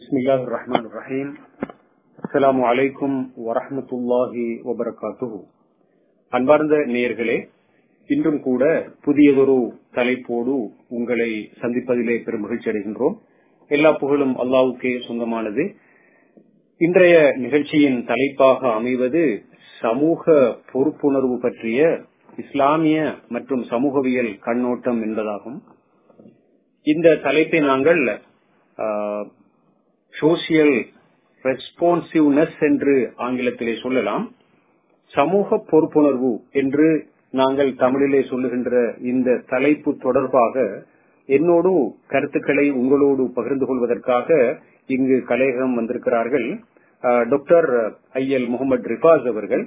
بسم الله الرحمن الرحيم السلام عليكم ورحمة الله وبركاته அன்பார்ந்த நேயர்களே இன்றும் கூட புதியதொரு தலைப்போடு உங்களை சந்திப்பதிலே பெரும் மகிழ்ச்சி அடைகின்றோம் எல்லா புகழும் அல்லாவுக்கே சொந்தமானது இன்றைய நிகழ்ச்சியின் தலைப்பாக அமைவது சமூக பொறுப்புணர்வு பற்றிய இஸ்லாமிய மற்றும் சமூகவியல் கண்ணோட்டம் என்பதாகும் இந்த தலைப்பை நாங்கள் சோசியல் ரெஸ்பான்சிவ்னஸ் என்று ஆங்கிலத்திலே சொல்லலாம் சமூக பொறுப்புணர்வு என்று நாங்கள் தமிழிலே சொல்லுகின்ற இந்த தலைப்பு தொடர்பாக என்னோடு கருத்துக்களை உங்களோடு பகிர்ந்து கொள்வதற்காக இங்கு கலையகம் வந்திருக்கிறார்கள் டாக்டர் ஐஎல் முகமது ரிஃபாஸ் அவர்கள்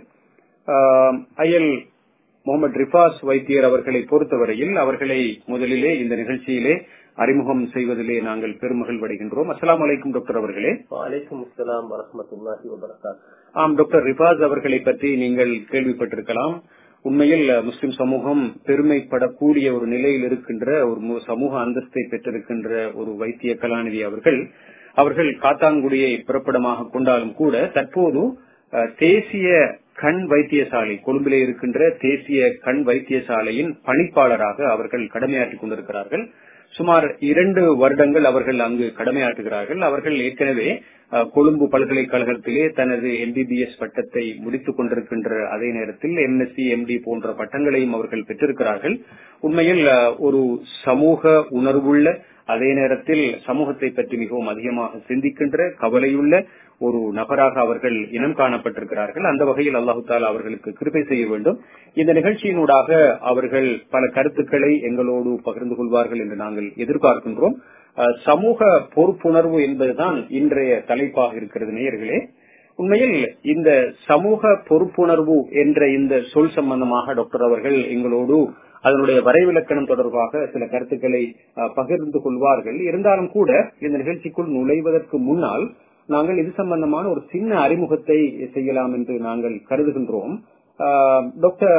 ஐஎல் முகமது ரிஃபாஸ் வைத்தியர் அவர்களை பொறுத்தவரையில் அவர்களை முதலிலே இந்த நிகழ்ச்சியிலே அறிமுகம் செய்வதிலே நாங்கள் பெருமகிழ் அடைகின்றோம் அஸ்லாம் வலைக்கும் டாக்டர் அவர்களே வலைக்கும் அஸ்லாம் வரமத்துல்லாஹி வபரகாத் ஆம் டாக்டர் ரிஃபாஸ் அவர்களை பற்றி நீங்கள் கேள்விப்பட்டிருக்கலாம் உண்மையில் முஸ்லிம் சமூகம் பெருமைப்படக்கூடிய ஒரு நிலையில் இருக்கின்ற ஒரு சமூக அந்தஸ்தை பெற்றிருக்கின்ற ஒரு வைத்திய கலாநிதி அவர்கள் அவர்கள் காத்தான்குடியை பிறப்பிடமாக கொண்டாலும் கூட தற்போது தேசிய கண் வைத்தியசாலை கொழும்பிலே இருக்கின்ற தேசிய கண் வைத்தியசாலையின் பணிப்பாளராக அவர்கள் கடமையாற்றிக் கொண்டிருக்கிறார்கள் சுமார் இரண்டு வருடங்கள் அவர்கள் அங்கு கடமையாற்றுகிறார்கள் அவர்கள் ஏற்கனவே கொழும்பு பல்கலைக்கழகத்திலே தனது எம்பிபிஎஸ் பட்டத்தை முடித்துக் கொண்டிருக்கின்ற அதே நேரத்தில் எம்எஸ்சி எம்டி போன்ற பட்டங்களையும் அவர்கள் பெற்றிருக்கிறார்கள் உண்மையில் ஒரு சமூக உணர்வுள்ள அதே நேரத்தில் சமூகத்தை பற்றி மிகவும் அதிகமாக சிந்திக்கின்ற கவலையுள்ள ஒரு நபராக அவர்கள் இனம் காணப்பட்டிருக்கிறார்கள் அந்த வகையில் அல்லாஹு தாலா அவர்களுக்கு கிருப்பை செய்ய வேண்டும் இந்த நிகழ்ச்சியினூடாக அவர்கள் பல கருத்துக்களை எங்களோடு பகிர்ந்து கொள்வார்கள் என்று நாங்கள் எதிர்பார்க்கின்றோம் சமூக பொறுப்புணர்வு என்பதுதான் இன்றைய தலைப்பாக இருக்கிறது நேயர்களே உண்மையில் இந்த சமூக பொறுப்புணர்வு என்ற இந்த சொல் சம்பந்தமாக டாக்டர் அவர்கள் எங்களோடு அதனுடைய வரைவிலக்கணம் தொடர்பாக சில கருத்துக்களை பகிர்ந்து கொள்வார்கள் இருந்தாலும் கூட இந்த நிகழ்ச்சிக்குள் நுழைவதற்கு முன்னால் நாங்கள் இது சம்பந்தமான ஒரு சின்ன அறிமுகத்தை செய்யலாம் என்று நாங்கள் கருதுகின்றோம் டாக்டர்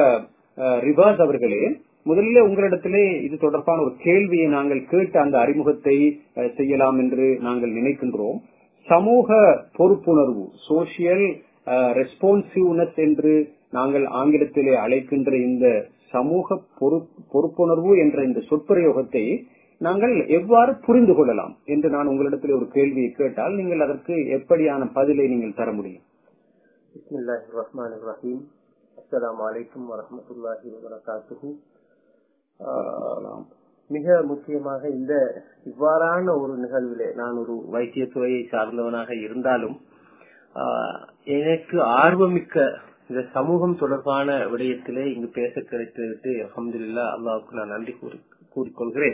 ரிவாஸ் அவர்களே முதலில் உங்களிடத்திலே இது தொடர்பான ஒரு கேள்வியை நாங்கள் கேட்டு அந்த அறிமுகத்தை செய்யலாம் என்று நாங்கள் நினைக்கின்றோம் சமூக பொறுப்புணர்வு சோசியல் ரெஸ்பான்சிவ்னஸ் என்று நாங்கள் ஆங்கிலத்திலே அழைக்கின்ற இந்த சமூக பொறுப்புணர்வு என்ற இந்த சொற்பிரயோகத்தை நாங்கள் எவ்வாறு புரிந்து கொள்ளலாம் என்று நான் உங்களிடத்தில் ஒரு கேள்வியை கேட்டால் நீங்கள் அதற்கு எப்படியான பதிலை நீங்கள் தர முடியும் பிஸ்மில்லாஹி ரஹ்மான் ரஹீம் அஸ்லாம் வலைக்கும் வரமத்துல்லாஹி வபரகாத்துஹு மிக முக்கியமாக இந்த இவ்வாறான ஒரு நிகழ்விலே நான் ஒரு வைத்தியத்துறையை சார்ந்தவனாக இருந்தாலும் எனக்கு ஆர்வமிக்க இந்த சமூகம் தொடர்பான விடயத்திலே இங்கு பேச கிடைத்தது அஹமதுல்லா அல்லாவுக்கு நான் நன்றி கூறி கூறிக்கொள்கிறேன்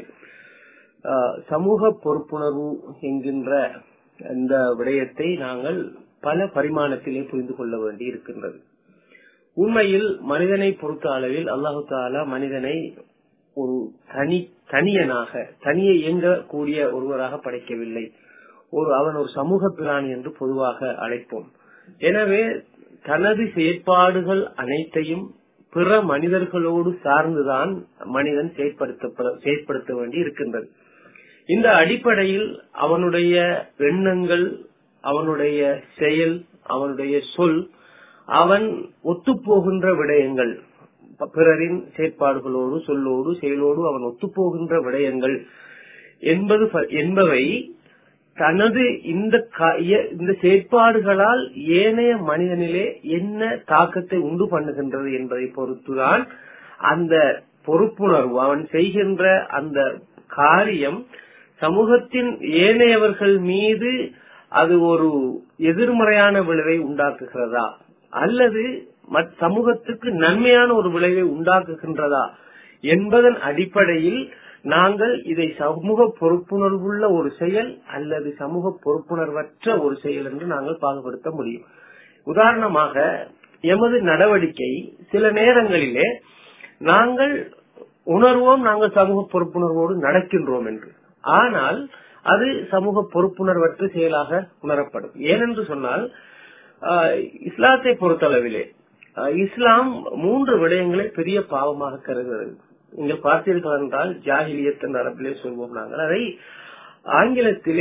சமூக பொறுப்புணர்வு என்கின்ற இந்த விடயத்தை நாங்கள் பல பரிமாணத்திலே புரிந்து கொள்ள வேண்டி இருக்கின்றது உண்மையில் மனிதனை பொறுத்த அளவில் அல்லாஹு தாலா மனிதனை ஒரு தனி தனியனாக தனியே இயங்கக்கூடிய ஒருவராக படைக்கவில்லை ஒரு அவன் ஒரு சமூக பிராணி என்று பொதுவாக அழைப்போம் எனவே தனது செயற்பாடுகள் அனைத்தையும் பிற மனிதர்களோடு சார்ந்துதான் மனிதன் செயற்படுத்த செயற்படுத்த வேண்டி இருக்கின்றது இந்த அடிப்படையில் அவனுடைய எண்ணங்கள் அவனுடைய செயல் அவனுடைய சொல் அவன் ஒத்துப்போகின்ற விடயங்கள் பிறரின் செயற்பாடுகளோடு சொல்லோடு செயலோடு அவன் ஒத்துப்போகின்ற விடயங்கள் என்பது என்பவை தனது இந்த இந்த செயற்பாடுகளால் ஏனைய மனிதனிலே என்ன தாக்கத்தை உண்டு பண்ணுகின்றது என்பதை பொறுத்துதான் அந்த பொறுப்புணர்வு அவன் செய்கின்ற அந்த காரியம் சமூகத்தின் ஏனையவர்கள் மீது அது ஒரு எதிர்மறையான விளைவை உண்டாக்குகிறதா அல்லது சமூகத்துக்கு நன்மையான ஒரு விளைவை உண்டாக்குகின்றதா என்பதன் அடிப்படையில் நாங்கள் இதை சமூக பொறுப்புணர்வுள்ள ஒரு செயல் அல்லது சமூக பொறுப்புணர்வற்ற ஒரு செயல் என்று நாங்கள் பாகுபடுத்த முடியும் உதாரணமாக எமது நடவடிக்கை சில நேரங்களிலே நாங்கள் உணர்வோம் நாங்கள் சமூக பொறுப்புணர்வோடு நடக்கின்றோம் என்று ஆனால் அது சமூக பொறுப்புணர்வற்ற செயலாக உணரப்படும் ஏனென்று சொன்னால் இஸ்லாத்தை பொறுத்தளவிலே இஸ்லாம் மூன்று விடயங்களை பெரிய பாவமாக கருதுகிறது நீங்கள் பார்த்தீர்கள் என்றால் ஜாகிலியத் என்ற அரபிலே சொல்வோம் நாங்கள் அதை ஆங்கிலத்திலே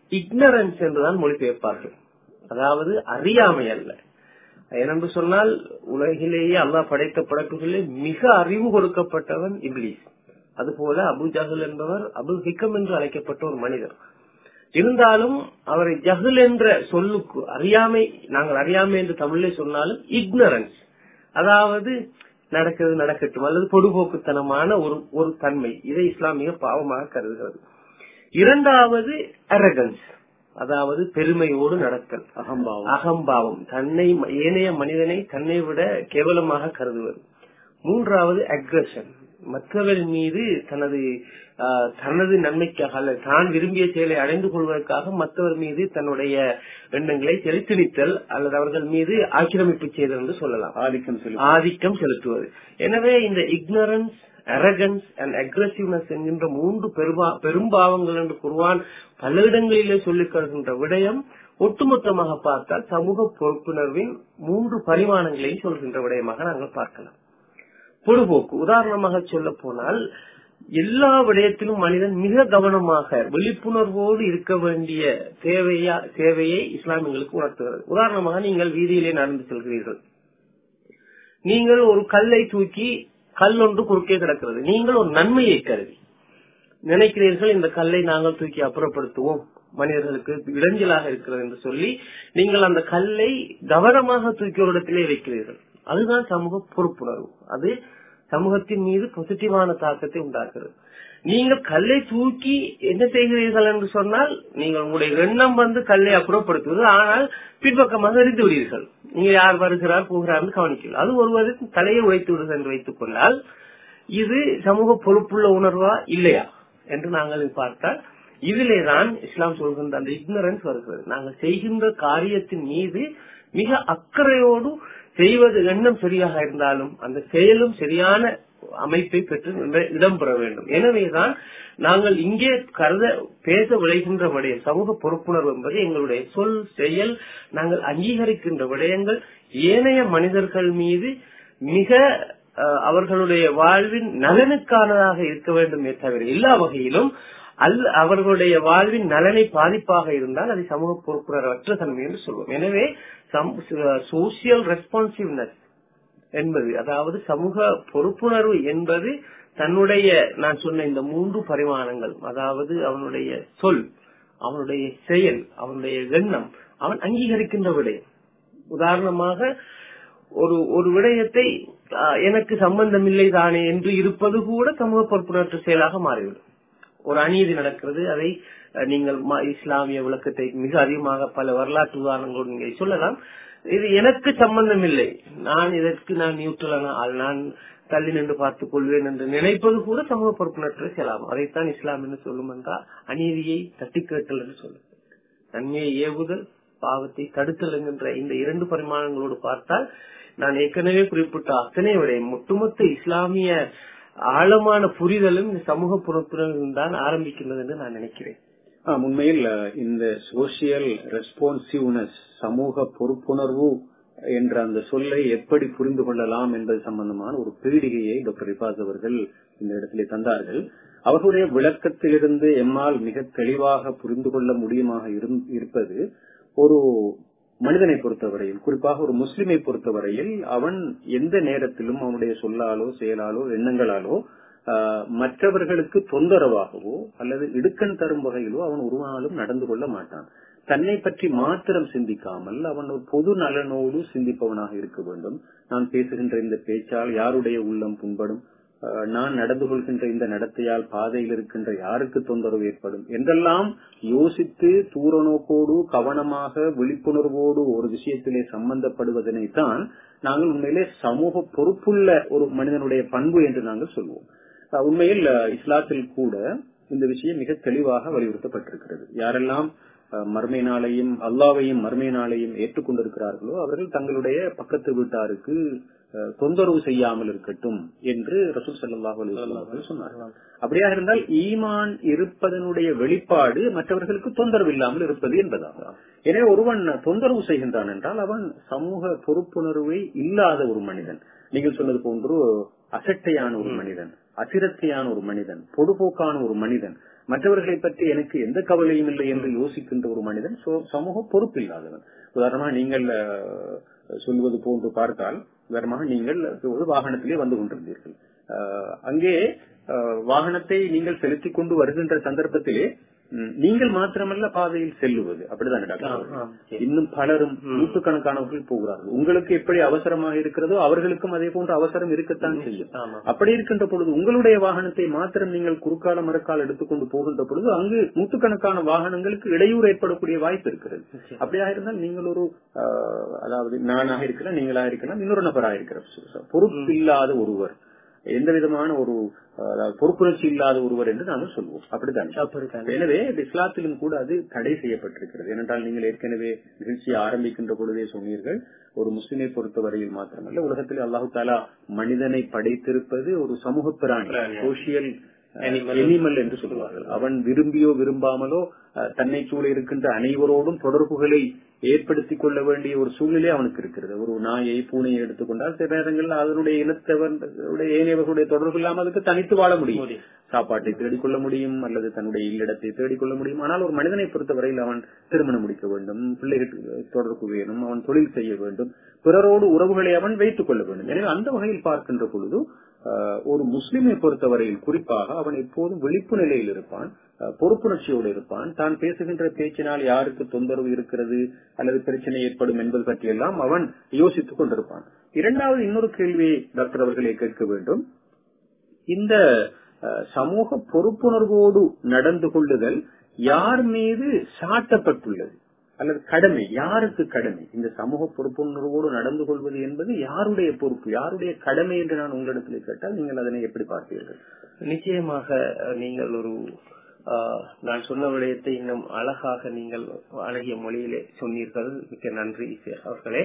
இக்னரன்ஸ் என்றுதான் மொழிபெயர்ப்பார்கள் அதாவது அறியாமை அல்ல ஏனென்று சொன்னால் உலகிலேயே அல்லாஹ் படைத்த படைப்புகளிலே மிக அறிவு கொடுக்கப்பட்டவன் இப்லீஸ் அதுபோல அபு ஜஹல் என்பவர் அபு ஹிக்கம் என்று அழைக்கப்பட்ட ஒரு மனிதர் இருந்தாலும் அவரை ஜஹல் என்ற சொல்லுக்கு அறியாமை நாங்கள் அறியாமை என்று தமிழிலே சொன்னாலும் இக்னரன்ஸ் அதாவது நடக்கிறது நடக்கட்டும் அல்லது பொடுபோக்குத்தனமான ஒரு ஒரு தன்மை இதை இஸ்லாம் மிக பாவமாக கருதுகிறது இரண்டாவது அரகன்ஸ் அதாவது பெருமையோடு நடத்தல் அகம்பாவம் அகம்பாவம் தன்னை ஏனைய மனிதனை தன்னை விட கேவலமாக கருதுவது மூன்றாவது அக்ரஷன் மற்றவர் மீது தனது ஆஹ், தனது நன்மைக்காக அல்லது தான் விரும்பிய செயலை அடைந்து கொள்வதற்காக மற்றவர் மீது தன்னுடைய எண்ணங்களை செலுத்தி நித்தல் அல்லது அவர்கள் மீது ஆக்கிரமிப்பு செய்தல் என்று சொல்லலாம் ஆதிக்கம் செலுத்தும் ஆதிக்கம் செலுத்துவது எனவே இந்த இக்னரன்ஸ் அரகன்ஸ் அண்ட் அக்ரசிவ்னஸ் என்கின்ற மூன்று பெரும்பா பெரும்பாவங்கள் என்று குருவான் பல இடங்களிலே சொல்லிக் கொள்கின்ற விடயம் ஒட்டுமொத்தமாக பார்த்தால் சமூக பொறுப்புணர்வின் மூன்று பரிமாணங்களையும் சொல்கின்ற விடயமாக நாங்கள் பார்க்கலாம் பொதுபோக்கு உதாரணமாக சொல்ல போனால் எல்லா விடயத்திலும் மனிதன் மிக கவனமாக விழிப்புணர்வோடு இருக்க வேண்டிய தேவையா தேவையை இஸ்லாம் எங்களுக்கு உணர்த்துகிறது உதாரணமாக நீங்கள் வீதியிலே நடந்து செல்கிறீர்கள் நீங்கள் ஒரு கல்லை தூக்கி கல் ஒன்று குறுக்கே கிடக்கிறது நீங்கள் ஒரு நன்மையை கருதி நினைக்கிறீர்கள் இந்த கல்லை நாங்கள் தூக்கி அப்புறப்படுத்துவோம் மனிதர்களுக்கு இடைஞ்சலாக இருக்கிறது என்று சொல்லி நீங்கள் அந்த கல்லை கவனமாக தூக்கி ஒரு இடத்திலே வைக்கிறீர்கள் அதுதான் சமூக பொறுப்புணர்வு அது சமூகத்தின் மீது பாசிட்டிவான தாக்கத்தை உண்டாக்குறது நீங்கள் கல்லை தூக்கி என்ன செய்கிறீர்கள் என்று சொன்னால் நீங்கள் உங்களுடைய எண்ணம் வந்து கல்லை அப்புறப்படுத்துவது ஆனால் பின்பக்கமாக எரிந்து விடுவீர்கள் நீங்க யார் வருகிறார் போகிறார் கவனிக்கல அது ஒருவருக்கு தலையை உடைத்து விடுகிறது என்று வைத்துக் கொண்டால் இது சமூக பொறுப்புள்ள உணர்வா இல்லையா என்று நாங்கள் பார்த்தால் இதிலேதான் இஸ்லாம் சொல்கின்ற அந்த இக்னரன்ஸ் வருகிறது நாங்கள் செய்கின்ற காரியத்தின் மீது மிக அக்கறையோடு செய்வது எண்ணம் சரியாக இருந்தாலும் அந்த செயலும் சரியான அமைப்பை பெற்று நின்ற- இடம்பெற வேண்டும் எனவேதான் நாங்கள் இங்கே கருத பேச விளைகின்ற விடயம் சமூக பொறுப்புணர்வு என்பது எங்களுடைய சொல் செயல் நாங்கள் அங்கீகரிக்கின்ற விடயங்கள் ஏனைய மனிதர்கள் மீது மிக அஹ், அவர்களுடைய வாழ்வின் நலனுக்கானதாக இருக்க வேண்டுமே தவிர எல்லா வகையிலும் அல்ல அவர்களுடைய வாழ்வின் நலனை பாதிப்பாக இருந்தால் அதை சமூக பொறுப்புணர்வற்ற தன்மை என்று சொல்வோம் எனவே சோசியல் ரெஸ்பான்சிவ்னஸ் என்பது அதாவது சமூக பொறுப்புணர்வு என்பது தன்னுடைய நான் சொன்ன இந்த மூன்று பரிமாணங்கள் அதாவது அவனுடைய சொல் அவனுடைய செயல் அவனுடைய எண்ணம் அவன் அங்கீகரிக்கின்ற விடயம் உதாரணமாக ஒரு ஒரு விடயத்தை ஆஹ், எனக்கு சம்பந்தம் இல்லை தானே என்று இருப்பது கூட சமூக பொறுப்புணர்வு செயலாக மாறிவிடும் ஒரு அநீதி நடக்கிறது அதை அஹ், நீங்கள் ம- இஸ்லாமிய விளக்கத்தை மிக அதிகமாக பல வரலாற்று உதாரணங்களோடு நீங்கள் சொல்லலாம் இது எனக்கு சம்பந்தம் இல்லை நான் இதற்கு நான் நியூட்ரலான ஆள் நான் தள்ளி நின்று பார்த்துக் கொள்வேன் என்று நினைப்பது கூட சமூக பொறுப்புணர்வு செய்யலாம் அதைத்தான் இஸ்லாம் என்று சொல்லும் என்றால் அநீதியை தட்டி கேட்டல் என்று சொல்லும் நன்மையை ஏவுதல் பாவத்தை தடுத்தல் என்கின்ற இந்த இரண்டு பரிமாணங்களோடு பார்த்தால் நான் ஏற்கனவே குறிப்பிட்ட அத்தனை விடயம் ஒட்டுமொத்த இஸ்லாமிய ஆழமான புரிதலும் இந்த சமூக பொறுப்புணர்வு தான் ஆரம்பிக்கின்றது என்று நான் நினைக்கிறேன் ஆம், உண்மையில் அஹ், இந்த சோசியல் ரெஸ்பான்சிவ்னஸ் சமூக பொறுப்புணர்வு என்ற அந்த சொல்லை எப்படி புரிந்து கொள்ளலாம் என்பது சம்பந்தமான ஒரு பீடிகையை டாக்டர் ரிபாஸ் அவர்கள் இந்த இடத்திலே தந்தார்கள் அவர்களுடைய விளக்கத்திலிருந்து எம்மால் மிக தெளிவாக புரிந்து கொள்ள முடியுமாக இருந்- இருப்பது ஒரு மனிதனை பொறுத்தவரையில் குறிப்பாக ஒரு முஸ்லிமை பொறுத்தவரையில் அவன் எந்த நேரத்திலும் அவனுடைய சொல்லாலோ செயலாலோ எண்ணங்களாலோ ஆஹ், மற்றவர்களுக்கு தொந்தரவாகவோ அல்லது இடுக்கண் தரும் வகையிலோ அவன் ஒரு நாளும் நடந்து கொள்ள மாட்டான் தன்னை பற்றி மாத்திரம் சிந்திக்காமல் அவன் ஒரு பொது நலனோடு சிந்திப்பவனாக இருக்க வேண்டும் நான் பேசுகின்ற இந்த பேச்சால் யாருடைய உள்ளம் புண்படும் ஆஹ், நான் நடந்து கொள்கின்ற இந்த நடத்தையால் பாதையில் இருக்கின்ற யாருக்கு தொந்தரவு ஏற்படும் என்றெல்லாம் யோசித்து தூர நோக்கோடு கவனமாக விழிப்புணர்வோடு ஒரு விஷயத்திலே சம்பந்தப்படுவதனைத்தான் நாங்கள் உண்மையிலே சமூக பொறுப்புள்ள ஒரு மனிதனுடைய பண்பு என்று நாங்கள் சொல்வோம் அஹ் உண்மையில் அஹ், இஸ்லாத்தில் கூட இந்த விஷயம் மிக தெளிவாக வலியுறுத்தப்பட்டிருக்கிறது யாரெல்லாம் அஹ், மறுமை நாளையும் அல்லாவையும் மறுமை நாளையும் ஏற்றுக்கொண்டிருக்கிறார்களோ அவர்கள் தங்களுடைய பக்கத்து வீட்டாருக்கு அஹ், தொந்தரவு செய்யாமல் இருக்கட்டும் என்று ரசூல் ஸல்லல்லாஹு அலைஹி வஸல்லம் அவர்கள் சொன்னார்கள் அப்படியாக இருந்தால் ஈமான் இருப்பதனுடைய வெளிப்பாடு மற்றவர்களுக்கு தொந்தரவு இல்லாமல் இருப்பது என்பதாகும் எனவே ஒருவன் தொந்தரவு செய்கின்றான் என்றால் அவன் சமூக பொறுப்புணர்வை இல்லாத ஒரு மனிதன் நீங்கள் சொன்னது போன்று அசட்டையான ஒரு மனிதன் அசிரத்தையான ஒரு மனிதன் பொதுபோக்கான ஒரு மனிதன் மற்றவர்களை பற்றி எனக்கு எந்த கவலையும் இல்லை என்று யோசிக்கின்ற ஒரு மனிதன் சோ- சமூக பொறுப்பில்லாதவன் உதாரணமாக நீங்கள் அஹ், சொல்வது போன்று பார்த்தால் உதாரணமாக நீங்கள் ஒரு வாகனத்திலே வந்து கொண்டிருந்தீர்கள் அஹ், அங்கே அஹ், வாகனத்தை நீங்கள் செலுத்திக் கொண்டு வருகின்ற சந்தர்ப்பத்திலே ம், நீங்கள் மாத்திரமல்ல பாதையில் செல்லுவது அப்படிதான் டாக்டர் ஆம், அவர்களே? ஆம், சரி. இன்னும் பலரும் நூற்றுக்கணக்கானவர்கள் போகிறார்கள் உங்களுக்கு எப்படி அவசரமாக இருக்கிறதோ அவர்களுக்கும் அதே போன்ற அவசரம் இருக்கத்தான் செய்யும் ஆமா. அப்படி இருக்கின்ற பொழுது உங்களுடைய வாகனத்தை மாத்திரம் நீங்கள் குறுக்கால மறுக்கால் எடுத்துக்கொண்டு போகின்ற பொழுது அங்கு நூற்றுக்கணக்கான வாகனங்களுக்கு இடையூறு ஏற்படக்கூடிய வாய்ப்பு இருக்கிறது அப்படியாக இருந்தால் நீங்கள் ஒரு ஆஹ், அதாவது நானாக இருக்கலாம் நீங்களாக இருக்கலாம் இன்னொரு நபராக இருக்கிற பொறுப்பில்லாத ஒருவர் எந்த விதமான ஒரு ஆஹ், அதாவது பொறுப்புணர்ச்சி இல்லாத ஒருவர் என்று நாங்கள் சொல்வோம் அப்படித்தான் அப்படித்தான் எனவே இது இஸ்லாத்திலும் கூட அது தடை செய்யப்பட்டிருக்கிறது ஏனென்றால் நீங்கள் ஏற்கனவே நிகழ்ச்சியை ஆரம்பிக்கின்ற பொழுதே சொன்னீர்கள் ஒரு முஸ்லிமை பொறுத்தவரையில் மாத்திரமல்ல உலகத்தில் அல்லாஹு தாலா மனிதனை படைத்திருப்பது ஒரு சமூக பிராணி பிராணி. Social Animal. எனிமல் என்று சொல்லுவார்கள் அவன் விரும்பியோ விரும்பாமலோ அஹ், தன்னை சூழ இருக்கின்ற அனைவரோடும் தொடர்புகளை ஏற்படுத்திக் கொள்ள வேண்டிய ஒரு சூழ்நிலை அவனுக்கு இருக்கிறது ஒரு நாயை பூனையை எடுத்துக்கொண்டால் சில நேரங்களில் அதனுடைய இனத்தவர்களுடைய ஏனையவர்களுடைய தொடர்பு இல்லாமல் அதுக்கு தனித்து வாழ முடியும் முடியும். சாப்பாட்டை தேடிக்கொள்ள முடியும் அல்லது தன்னுடைய இல்லிடத்தை தேடிக்கொள்ள முடியும் ஆனால் ஒரு மனிதனை பொறுத்தவரையில் அவன் திருமணம் முடிக்க வேண்டும் பிள்ளைகள் தொடர்பு வேணும் அவன் தொழில் செய்ய வேண்டும் பிறரோடு உறவுகளை அவன் வைத்துக் கொள்ள வேண்டும் எனவே அந்த வகையில் பார்க்கின்ற பொழுது ஆஹ், ஒரு முஸ்லிமை பொறுத்தவரையில் குறிப்பாக அவன் எப்போதும் விழிப்பு நிலையில் இருப்பான் ஆஹ், பொறுப்புணர்ச்சியோடு இருப்பான் தான் பேசுகின்ற பேச்சினால் யாருக்கு தொந்தரவு இருக்கிறது அல்லது பிரச்சனை ஏற்படும் என்பது பற்றியெல்லாம் அவன் யோசித்துக் கொண்டிருப்பான் இரண்டாவது இன்னொரு கேள்வியை டாக்டர் அவர்களை கேட்க வேண்டும் இந்த அஹ், சமூக பொறுப்புணர்வோடு நடந்து கொள்ளுதல் யார் மீது சாட்டப்பட்டுள்ளது அல்லது கடமை யாருக்கு கடமை இந்த சமூக பொறுப்புணர்வோடு நடந்து கொள்வது என்பது யாருடைய பொறுப்பு யாருடைய கடமை என்று நான் உங்களிடத்தில் கேட்டால் நீங்கள் அதனை எப்படி பார்ப்பீர்கள் நிச்சயமாக அஹ், நீங்கள் ஒரு அஹ், நான் சொன்ன விடயத்தை இன்னும் அழகாக நீங்கள் அழகிய மொழியிலே சொன்னீர்கள் மிக்க நன்றி ஈசா அவர்களே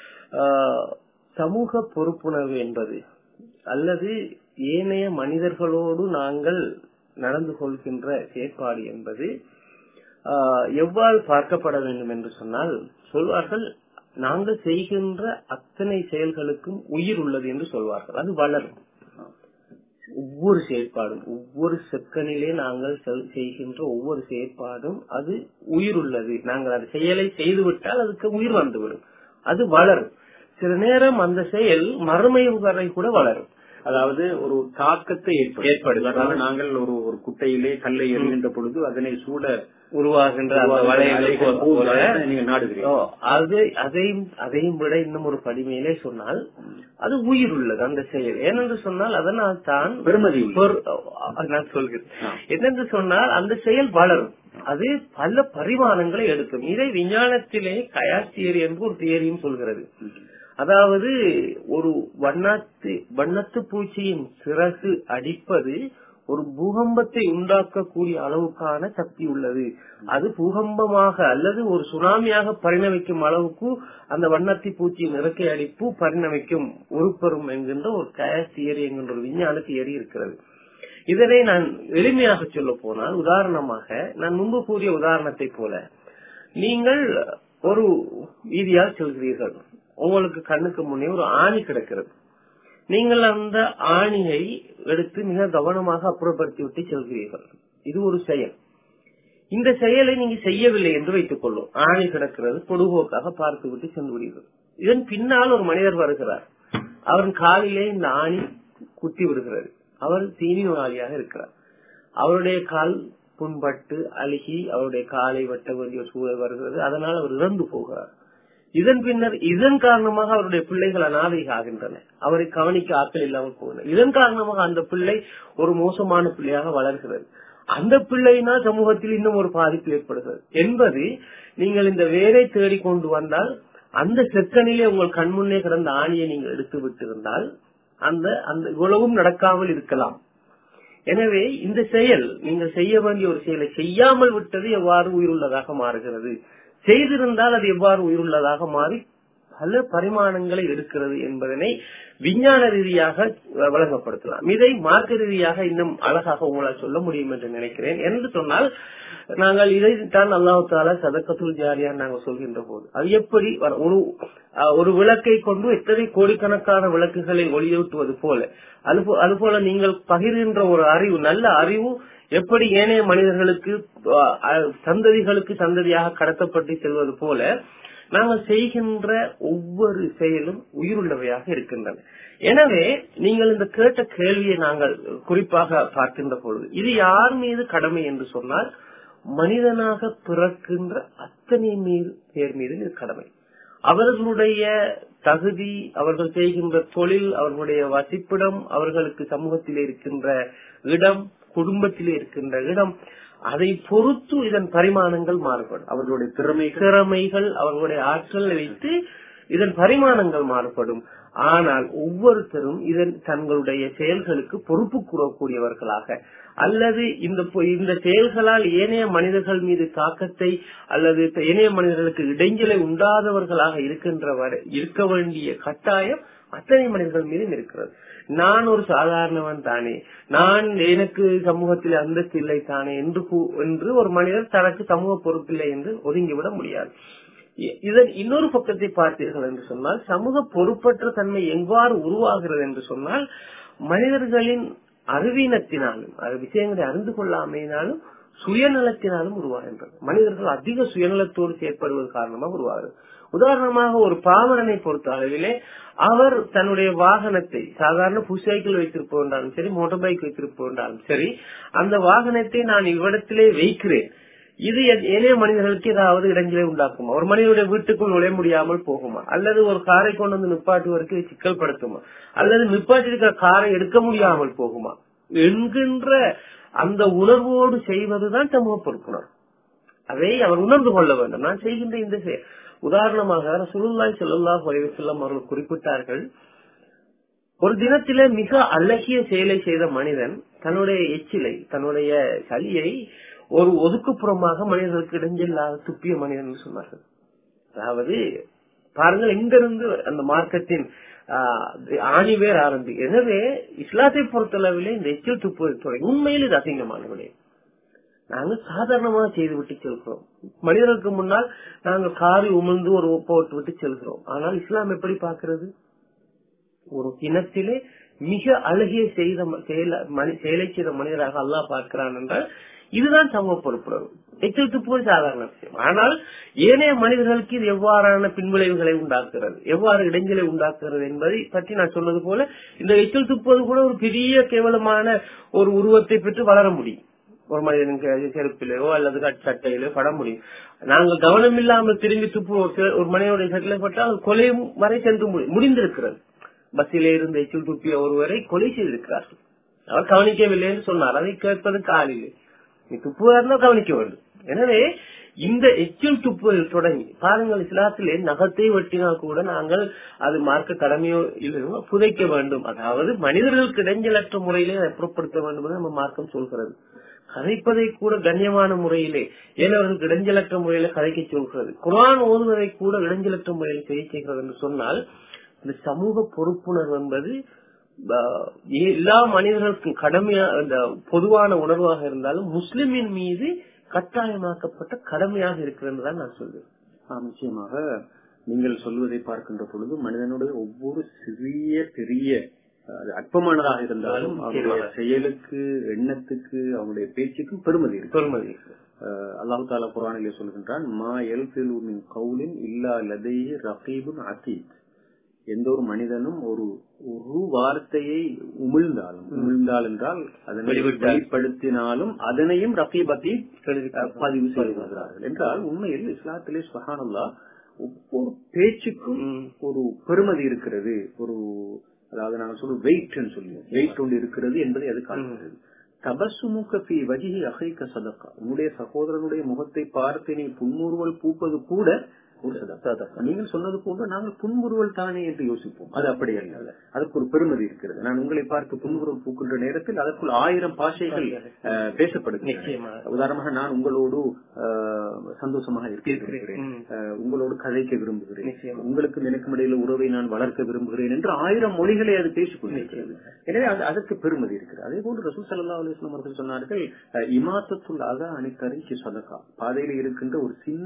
அஹ், சமூக பொறுப்புணர்வு என்பது அல்லது ஏனைய மனிதர்களோடு நாங்கள் நடந்து கொள்கின்ற செயற்பாடு என்பது ஆஹ், எவ்வாறு பார்க்கப்பட வேண்டும் என்று சொன்னால் சொல்வார்கள் நாங்கள் செய்கின்ற அத்தனை செயல்களுக்கும் உயிர் உள்ளது என்று சொல்வார்கள் அது வளரும் ஒவ்வொரு செயற்பாடும் ஒவ்வொரு செக்கனிலே நாங்கள் செல்- செய்கின்ற ஒவ்வொரு செயற்பாடும் அது உயிர் உள்ளது நாங்கள் அந்த செயலை செய்துவிட்டால் அதுக்கு உயிர் வந்துவிடும் அது வளரும் சில நேரம் அந்த செயல் மறுமை வரை கூட வளரும் அதாவது ஒரு தாக்கத்தை ஏற்படும் ஏற்படுத்தும். அதாவது நாங்கள் ஒரு ஒரு குட்டையிலே கல்லை எறிகின்ற பொழுது அதனை சூட உருவாகின்ற அந்த வளையங்கள் அலைகள் போல போல நீங்க ஓ, நாடுகிறீர்கள் அது அதையும் அதையும் விட இன்னும் ஒரு படிமையிலே சொன்னால் அது உயிர் உள்ளது அந்த செயல் ஏனென்று சொன்னால் அதனால் தான் பெருமதி உள்ளது. பொரு- அஹ் நான் சொல்கிறேன் ஆ. என்னென்று சொன்னால் அந்த செயல் வளரும் அது பல பரிமாணங்களை எடுக்கும் இதை விஞ்ஞானத்திலே கயாஸ் தியரி என்று ஒரு தியரியும் சொல்கிறது அதாவது ஒரு வண்ணத்து வண்ணத்து பூச்சியின் சிறகு அடிப்பது ஒரு பூகம்பத்தை உண்டாக்கக்கூடிய அளவுக்கான சக்தி உள்ளது அது பூகம்பமாக அல்லது ஒரு சுனாமியாக பரிணமிக்கும் அளவுக்கு அந்த வண்ணத்தி பூச்சியின் இறக்கை அடிப்பு பரிணமிக்கும் உருப்பெறும் என்கின்ற ஒரு கயாஸ் தியரி என்கின்ற ஒரு விஞ்ஞான தியரி இருக்கிறது இதனை நான் எளிமையாக சொல்ல போனால் உதாரணமாக நான் முன்பு கூறிய உதாரணத்தை போல நீங்கள் ஒரு வீதியால் செல்கிறீர்கள் உங்களுக்கு கண்ணுக்கு முன்னே ஒரு ஆணி கிடக்கிறது நீங்கள் அந்த ஆணியை எடுத்து மிக கவனமாக அப்புறப்படுத்தி விட்டு செல்கிறீர்கள் இது ஒரு செயல் இந்த செயலை நீங்க செய்யவில்லை என்று வைத்துக் கொள்ளும் ஆணி கிடக்கிறது பொடுபோக்காக பார்த்து விட்டு சென்று விடுகிறது இதன் பின்னால் ஒரு மனிதர் வருகிறார் அவரின் காலிலே இந்த ஆணி குத்தி விடுகிறது அவர் தீனி நோயாளியாக இருக்கிறார் அவருடைய கால் புண்பட்டு அழுகி அவருடைய காலை வெட்ட வேண்டிய ஒரு சூழல் வருகிறது அதனால் அவர் இறந்து போகிறார் இதன் பின்னர் இதன் காரணமாக அவருடைய பிள்ளைகள் அனாதைகள் ஆகின்றன அவரை கவனிக்க ஆட்கள் இல்லாமல் போகின்றன இதன் காரணமாக அந்த பிள்ளை ஒரு மோசமான பிள்ளையாக வளர்கிறது அந்த பிள்ளையினால் சமூகத்தில் இன்னும் ஒரு பாதிப்பு ஏற்படுகிறது என்பது நீங்கள் இந்த வேரை தேடி கொண்டு வந்தால் அந்த செக்கனிலே உங்கள் கண்முன்னே கிடந்த ஆணியை நீங்கள் எடுத்து விட்டிருந்தால் அந்த அந்த இவ்வளவும் நடக்காமல் இருக்கலாம் எனவே இந்த செயல் நீங்கள் செய்ய வேண்டிய ஒரு செயலை செய்யாமல் விட்டது எவ்வாறு உயிருள்ளதாக மாறுகிறது செய்திருந்தால் அது எவ்வாறு உயிருள்ளதாக மாறி பல பரிமாணங்களை எடுக்கிறது என்பதனை விஞ்ஞான ரீதியாக வழங்கப்படுத்தலாம் இதை மார்க்க ரீதியாக இன்னும் அழகாக உங்களால் சொல்ல முடியும் என்று நினைக்கிறேன் என்று சொன்னால் நாங்கள் இதைத்தான் அல்லாஹு தாலா சதக்கத்துல் ஜாரியா நாங்கள் சொல்கின்ற போது அது எப்படி வர- ஒரு அஹ், ஒரு விளக்கை கொண்டு எத்தனை கோடிக்கணக்கான விளக்குகளை ஒளியூட்டுவது போல அதுபோ- அதுபோல நீங்கள் பகிர்கின்ற ஒரு அறிவு நல்ல அறிவு எப்படி ஏனைய மனிதர்களுக்கு அஹ், அஹ், சந்ததிகளுக்கு சந்ததியாக கடத்தப்பட்டு செல்வது போல நாங்கள் செய்கின்ற ஒவ்வொரு செயலும் உயிருள்ளவையாக இருக்கின்றன எனவே நீங்கள் இந்த கேட்ட கேள்வியை நாங்கள் குறிப்பாக பார்க்கின்ற பொழுது இது யார் மீது கடமை என்று சொன்னால் மனிதனாக பிறக்கின்ற அத்தனை மீது பேர் மீது இது கடமை அவர்களுடைய தகுதி அவர்கள் செய்கின்ற தொழில் அவர்களுடைய வசிப்பிடம் அவர்களுக்கு சமூகத்திலே இருக்கின்ற இடம் குடும்பத்திலே இருக்கின்ற இடம் அதை பொறுத்து இதன் பரிமாணங்கள் மாறுபடும் அவர்களுடைய திறமை திறமைகள் அவர்களுடைய ஆற்றல் வைத்து இதன் பரிமாணங்கள் மாறுபடும் ஆனால் ஒவ்வொருத்தரும் இதன் தங்களுடைய செயல்களுக்கு பொறுப்பு கூறக்கூடியவர்களாக அல்லது இந்த பொ- இந்த செயல்களால் ஏனைய மனிதர்கள் மீது தாக்கத்தை அல்லது ஏனைய மனிதர்களுக்கு இடைஞ்சலை உண்டாதவர்களாக இருக்கின்ற வரை இருக்க வேண்டிய கட்டாயம் அத்தனை மனிதர்கள் மீதும் இருக்கிறது நான் ஒரு சாதாரணவன் தானே நான் எனக்கு சமூகத்தில் அந்தஸ்து இல்லை தானே என்று கூ- என்று ஒரு மனிதர் தனக்கு சமூக பொறுப்பில்லை என்று ஒதுங்கிவிட முடியாது இ- இதன் இன்னொரு பக்கத்தை பார்த்தீர்கள் என்று சொன்னால் சமூக பொறுப்பற்ற தன்மை எவ்வாறு உருவாகிறது என்று சொன்னால் மனிதர்களின் அறிவீனத்தினாலும் அது விஷயங்களை அறிந்து கொள்ளாமையினாலும் சுயநலத்தினாலும் உருவாகின்றது மனிதர்கள் அதிக சுயநலத்தோடு செயற்படுவது காரணமாக உருவாகிறது உதாரணமாக ஒரு பாமரனை பொறுத்த அளவிலே அவர் தன்னுடைய வாகனத்தை சாதாரண புஷ் சைக்கிள் வைத்திருப்போன்றாலும் சரி மோட்டார் பைக் வைத்திருப்போன்றாலும் சரி அந்த வாகனத்தை நான் இவ்விடத்திலே வைக்கிறேன் இது எ- ஏனைய மனிதர்களுக்கு ஏதாவது இடைஞ்சலை உண்டாக்குமா ஒரு மனிதனுடைய வீட்டுக்குள் நுழைய முடியாமல் போகுமா அல்லது ஒரு காரை கொண்டு வந்து நிப்பாட்டுவதற்கு சிக்கல் படுத்துமா அல்லது நிப்பாட்டி இருக்கிற காரை எடுக்க முடியாமல் போகுமா என்கின்ற அந்த உணர்வோடு செய்வதுதான் சமூக பொறுப்புணர்வு அதை அவர் உணர்ந்து கொள்ள வேண்டும் நான் செய்கின்ற இந்த செயல் உதாரணமாக ரசூலுல்லாஹி ஸல்லல்லாஹு அலைஹி வஸல்லம் அவர்கள் குறிப்பிட்டார்கள் ஒரு தினத்திலே மிக அழகிய செயலை செய்த மனிதன் தன்னுடைய எச்சிலை தன்னுடைய சளியை ஒரு ஒதுக்குப்புறமாக மனிதர்களுக்கு இடைஞ்சலாக துப்பிய மனிதன் என்று சொன்னார்கள் அதாவது பாருங்கள் எங்கிருந்து அந்த மார்க்கத்தின் ஆஹ், ஆணிவேர் ஆரம்பி எனவே இஸ்லாத்தை பொறுத்தளவிலே இந்த எச்சில் துப்புவது தொடங்கி உண்மையில் இது அசிங்கமான விடயம் நாங்கள் சாதாரணமாக செய்து விட்டு செல்கிறோம் மனிதர்களுக்கு முன்னால் நாங்கள் காரி உமிழ்ந்து ஒரு போட்டு விட்டு செல்கிறோம் ஆனால் இஸ்லாம் எப்படி பார்க்கிறது ஒரு தினத்திலே மிக அழகிய செய்த ம- செயல- மனி- செயலை செய்த மனிதராக அல்லாஹ் பார்க்கிறான் என்றால் இதுதான் சமூக பொறுப்புணர்வு எச்சில் துப்புவது சாதாரண விஷயம் ஆனால் ஏனைய மனிதர்களுக்கு இது எவ்வாறான பின்விளைவுகளை உண்டாக்குறது எவ்வாறு இடைஞ்சலை உண்டாக்குறது என்பதை பற்றி நான் சொன்னது போல இந்த எச்சில் துப்புவது கூட ஒரு பெரிய கேவலமான ஒரு உருவத்தை பெற்று வளர முடியும் ஒரு மனிதன் செ- செருப்பிலேயோ அல்லது கட் சட்டையிலோ பட முடியும் நாங்கள் கவனம் இல்லாமல் திரும்பி துப்பு ஒரு மனிதனுடைய சட்டில பட்டால் அது கொலை வரை சென்று முடி- முடிந்திருக்கிறது பஸ்ஸிலே இருந்து எச்சில் துப்பிய ஒருவரை கொலை செய்திருக்கிறார்கள் அவர் கவனிக்கவில்லை என்று சொன்னார் அதை கேட்பதற்கு ஆள் இல்லை நீ துப்புவதா இருந்தால் கவனிக்க வேண்டும் எனவே இந்த எச்சில் துப்புவதில் தொடங்கி பாருங்கள் இஸ்லாத்திலே நகத்தை வெட்டினால் கூட நாங்கள் அது மார்க்க கடமையோ இல்லையோ புதைக்க வேண்டும் அதாவது மனிதர்களுக்கு இடைஞ்சலற்ற முறையிலே அதை புறப்படுத்த வேண்டும் என்று நம்ம மார்க்கம் சொல்கிறது கதைப்பதை கூட கண்ணியமான முறையிலே ஏனவர்களுக்கு இடைஞ்சலற்ற முறையில கதைக்க சொல்கிறது குரான் ஓதுவதை கூட இடைஞ்சலற்ற முறையில் செய்ய செய்கிறது என்று சொன்னால் இந்த சமூக பொறுப்புணர்வு என்பது ஆஹ், எல்லா மனிதர்களுக்கும் கடமையா இந்த பொதுவான உணர்வாக இருந்தாலும் முஸ்லிமின் மீது கட்டாயமாக்கப்பட்ட கடமையாக இருக்கிறது தான் நான் சொல்வேன் ஆம், நிச்சயமாக நீங்கள் சொல்வதை பார்க்கின்ற பொழுது மனிதனுடைய ஒவ்வொரு சிறிய பெரிய அது அற்பமானதாக இருந்தாலும் அவருடைய நிச்சயமாக. செயலுக்கு எண்ணத்துக்கு அவனுடைய பேச்சுக்கும் பெருமதி இருக்கு பெருமதி அஹ் அல்லாஹு தாலா குரானிலே சொல்கின்றான் மா எல்பிலு மின் கவுலின் இல்லா லதைஹி ரகீபுன் அதீத் எந்த ஒரு மனிதனும் ஒரு ஒரு வார்த்தையை உமிழ்ந்தாலும் உமிழ்ந்தால் என்றால் அதனை வெளிவிட்டால். வெளிப்படுத்தினாலும் அதனையும் ரகீப் அதீத் அஹ், பதிவு செய்கிறார்கள் என்றால் உண்மையில் இஸ்லாத்திலே சுஹானல்லா ஒவ்வொரு பேச்சுக்கும் ம். ஒரு பெருமதி இருக்கிறது ஒரு அதாவது நாங்கள் சொல்லுவோம் வெயிட் சொல்லுவோம் வெயிட் ஒன்று இருக்கிறது என்பதை அது காட்டுகிறது தபசுமுக பி வஜிஹி அகைக்க சதக்கா உன்னுடைய சகோதரனுடைய முகத்தை பார்த்து நீ புன்முறுவல் பூப்பது கூட ஒரு சதக்கா நீங்கள் சொன்னது போன்று நாங்கள் புன்முறுவல் தானே என்று யோசிப்போம் அது அப்படி அல்ல அதற்கு ஒரு பெருமதி இருக்கிறது நான் உங்களை பார்த்து புன்முறுவல் பூக்கின்ற நேரத்தில் அதற்குள் ஆயிரம் பாஷைகள் அஹ், பேசப்படுகின்றன நிச்சயமாக. உதாரணமாக நான் உங்களோடு அஹ், சந்தோஷமாக இருக்கிறேன் இருக்கிறேன். ம். அஹ், உங்களோடு கதைக்க விரும்புகிறேன் நிச்சயமா. உங்களுக்கு எனக்கும் இடையில உறவை நான் வளர்க்க விரும்புகிறேன் என்று ஆயிரம் மொழிகளை அது பேசிக் கொண்டிருக்கிறது எனவே அது- அதற்கு பெருமதி இருக்கிறது அதே போன்று ரசூல் சல்லா அலுவலம் அவர்கள் சொன்னார்கள் அஹ், இமாத்தத்துள் அக அணிக்கரைக்கு சதக்கா பாதையில இருக்கின்ற ஒரு சின்ன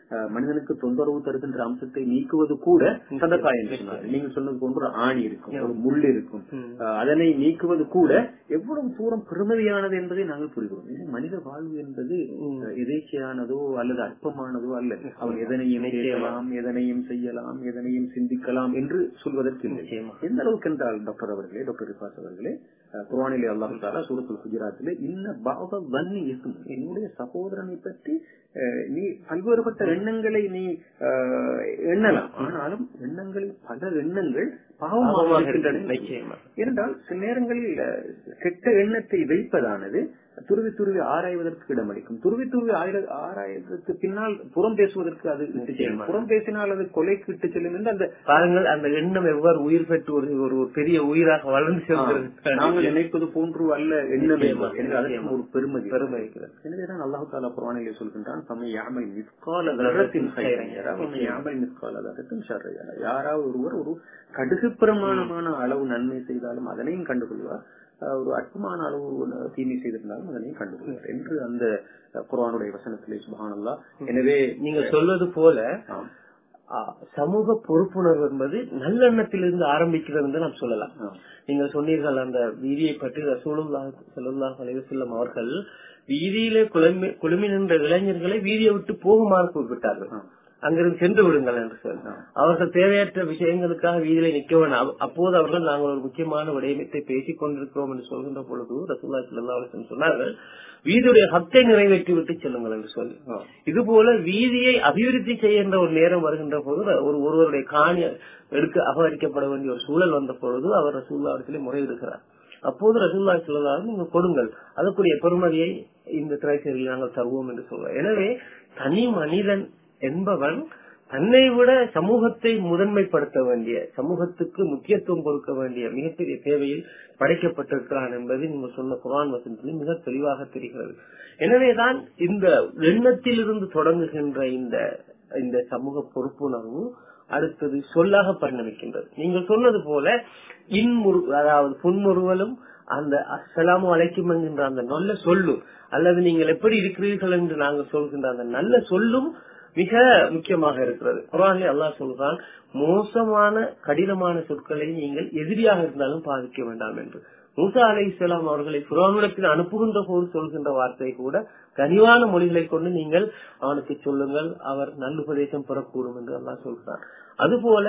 அஹ், மனிதனுக்கு தொந்தரவு தருகின்ற அம்சத்தை நீக்குவது கூட சதக்கா என்று சொன்னார் நீங்கள் சொன்னது போன்று ஒரு ஆணி இருக்கும் ஒரு முள் இருக்கும் அஹ், அதனை நீக்குவது கூட எவ்வளவு தூரம் பெருமதியானது என்பதை நாங்கள் புரிகிறோம் இது மனித வாழ்வு என்பது அஹ், எதேச்சையானதோ அல்லது அற்பமானதோ அல்ல அவன் எதனையும் செய்யலாம் எதனையும் செய்யலாம் எதனையும் சிந்திக்கலாம் என்று சொல்வதற்கு இல்லை நிச்சயமா. எந்த அளவுக்கு என்றால் டாக்டர் அவர்களே டாக்டர் ரிஃபாஸ் அவர்களே அஹ், குர்ஆனிலே அல்லாஹ் தாலா சூரத்துல் குஜராத்திலே இன்ன பாவ வன்னி இருக்கும் என்னுடைய சகோதரனை பற்றி அஹ், நீ பல்வேறுபட்ட எண்ணங்களை நீ அஹ், எண்ணலாம் ஆனாலும் எண்ணங்களில் பல எண்ணங்கள் பாவமாக பாவமாக இருக்கின்றன நிச்சயமா. ஏனென்றால் சில நேரங்களில் அஹ், கெட்ட எண்ணத்தை வைப்பதானது துருவி துருவி ஆராய்வதற்கு இடமளிக்கும் துருவி துருவி ஆயிர- ஆராய்வதற்கு பின்னால் புறம் பேசுவதற்கு அது இட்டு செல்லும். புறம் பேசினால் அது கொலைக்கு இட்டு செல்லும் என்று அந்த பாருங்கள் அந்த எண்ணம் எவ்வாறு உயிர் பெற்று ஒரு ஒரு ஒரு பெரிய உயிராக வளர்ந்து செல்கிறது நாங்கள் நினைப்பது போன்று அல்ல எண்ணம் நிச்சயமா, என்பது. என்று அதற்கு நிச்சயமா. ஒரு பெருமதி பெருமை இருக்கிறது. எனவேதான் அல்லாஹு தாலா குர்ஆனிலே சொல்கின்றான் தம்மை யாமல் மிஸ்கால தரத்தின் ஹைரன் யரா, வமை யாமல் மிஸ்கால தரத்தின் ஷர்ரை யரா. யாராவது ஒருவர் ஒரு கடுகு பிரமாணமான அளவு நன்மை செய்தாலும் அதனையும் கண்டுகொள்வார் அஹ் ஒரு அற்பமான அளவு ஒண்ணு தீமை செய்திருந்தாலும் அதனையும் கண்டுகொள்வார் என்று அந்த அஹ், குர்ஆனுடைய வசனத்திலே சுபஹானல்லாஹ் எனவே நீங்க சொல்வது போல ஆம். ஆ, சமூக பொறுப்புணர்வு என்பது நல்லெண்ணத்திலிருந்து ஆரம்பிக்கிறது என்று நாம் சொல்லலாம் ஆம். நீங்க சொன்னீர்கள் அந்த வீதியை பற்றி ரசூலுல்லாஹ் ஸல்லல்லாஹு அலைஹி வஸல்லம் அவர்கள் வீதியிலே குழுமி குழுமி நின்ற இளைஞர்களை வீதியை விட்டு போகுமாறு குறிப்பிட்டார்கள் ஆம். அங்கிருந்து சென்று விடுங்கள் என்று சொல்லி அவர்கள் தேவையற்ற விஷயங்களுக்காக வீதியிலே நிற்க வேண்டாம் அப்ப- அப்போது அவர்கள் நாங்கள் ஒரு முக்கியமான விடயத்தை பேசிக் கொண்டிருக்கிறோம் என்று சொல்கின்ற பொழுது ரசூல்லா ஸல்லல்லாஹு அலைஹி வஸல்லம் சொன்னார்கள் வீதியுடைய ஹக்கை நிறைவேற்றி விட்டு செல்லுங்கள் என்று சொல்லி ஆம். இது போல வீதியை அபிவிருத்தி செய்கின்ற ஒரு நேரம் வருகின்ற போது ஒரு ஒருவருடைய காணி எடுக்க அபகரிக்கப்பட வேண்டிய ஒரு சூழல் வந்த பொழுது அவர் ரசூல்லா இடத்திலே முறையிடுகிறார் அப்போது ரசூல்லா சொல்லலாம் நீங்க கொடுங்கள் அதற்குரிய பெருமதியை இந்த திரைச்சேரியில் நாங்கள் தருவோம் என்று சொல்றார் எனவே தனி மனிதன் என்பவன் தன்னை விட சமூகத்தை முதன்மைப்படுத்த வேண்டிய சமூகத்துக்கு முக்கியத்துவம் கொடுக்க வேண்டிய மிகப்பெரிய தேவையில் படைக்கப்பட்டிருக்கிறான் என்பது நீங்க சொன்ன குரான் வசனத்தில் மிக தெளிவாக தெரிகிறது எனவேதான் இந்த எண்ணத்திலிருந்து தொடங்குகின்ற இந்த இந்த சமூக பொறுப்புணர்வு அடுத்தது சொல்லாக பரிணமிக்கின்றது நீங்கள் சொன்னது போல இன்முறு அதாவது புன்முறுவலும் அந்த அஸ்ஸலாமு அலைக்கும் என்கின்ற அந்த நல்ல சொல்லும் அல்லது நீங்கள் எப்படி இருக்கிறீர்கள் என்று நாங்கள் சொல்கின்ற அந்த நல்ல சொல்லும் மிக முக்கியமாக இருக்கிறது குரானிலே அல்லாஹ் சொல்றான் மோசமான கடினமான சொற்களை நீங்கள் எதிரியாக இருந்தாலும் பாதிக்க வேண்டாம் என்று மூசா அலை இஸ்லாம் அவர்களை புறானிடத்தில் அனுப்புகின்ற போது சொல்கின்ற வார்த்தை கூட கனிவான மொழிகளை கொண்டு நீங்கள் அவனுக்கு சொல்லுங்கள் அவர் நல்லுபதேசம் பெறக்கூடும் என்று அல்லாஹ் சொல்கிறார் அதுபோல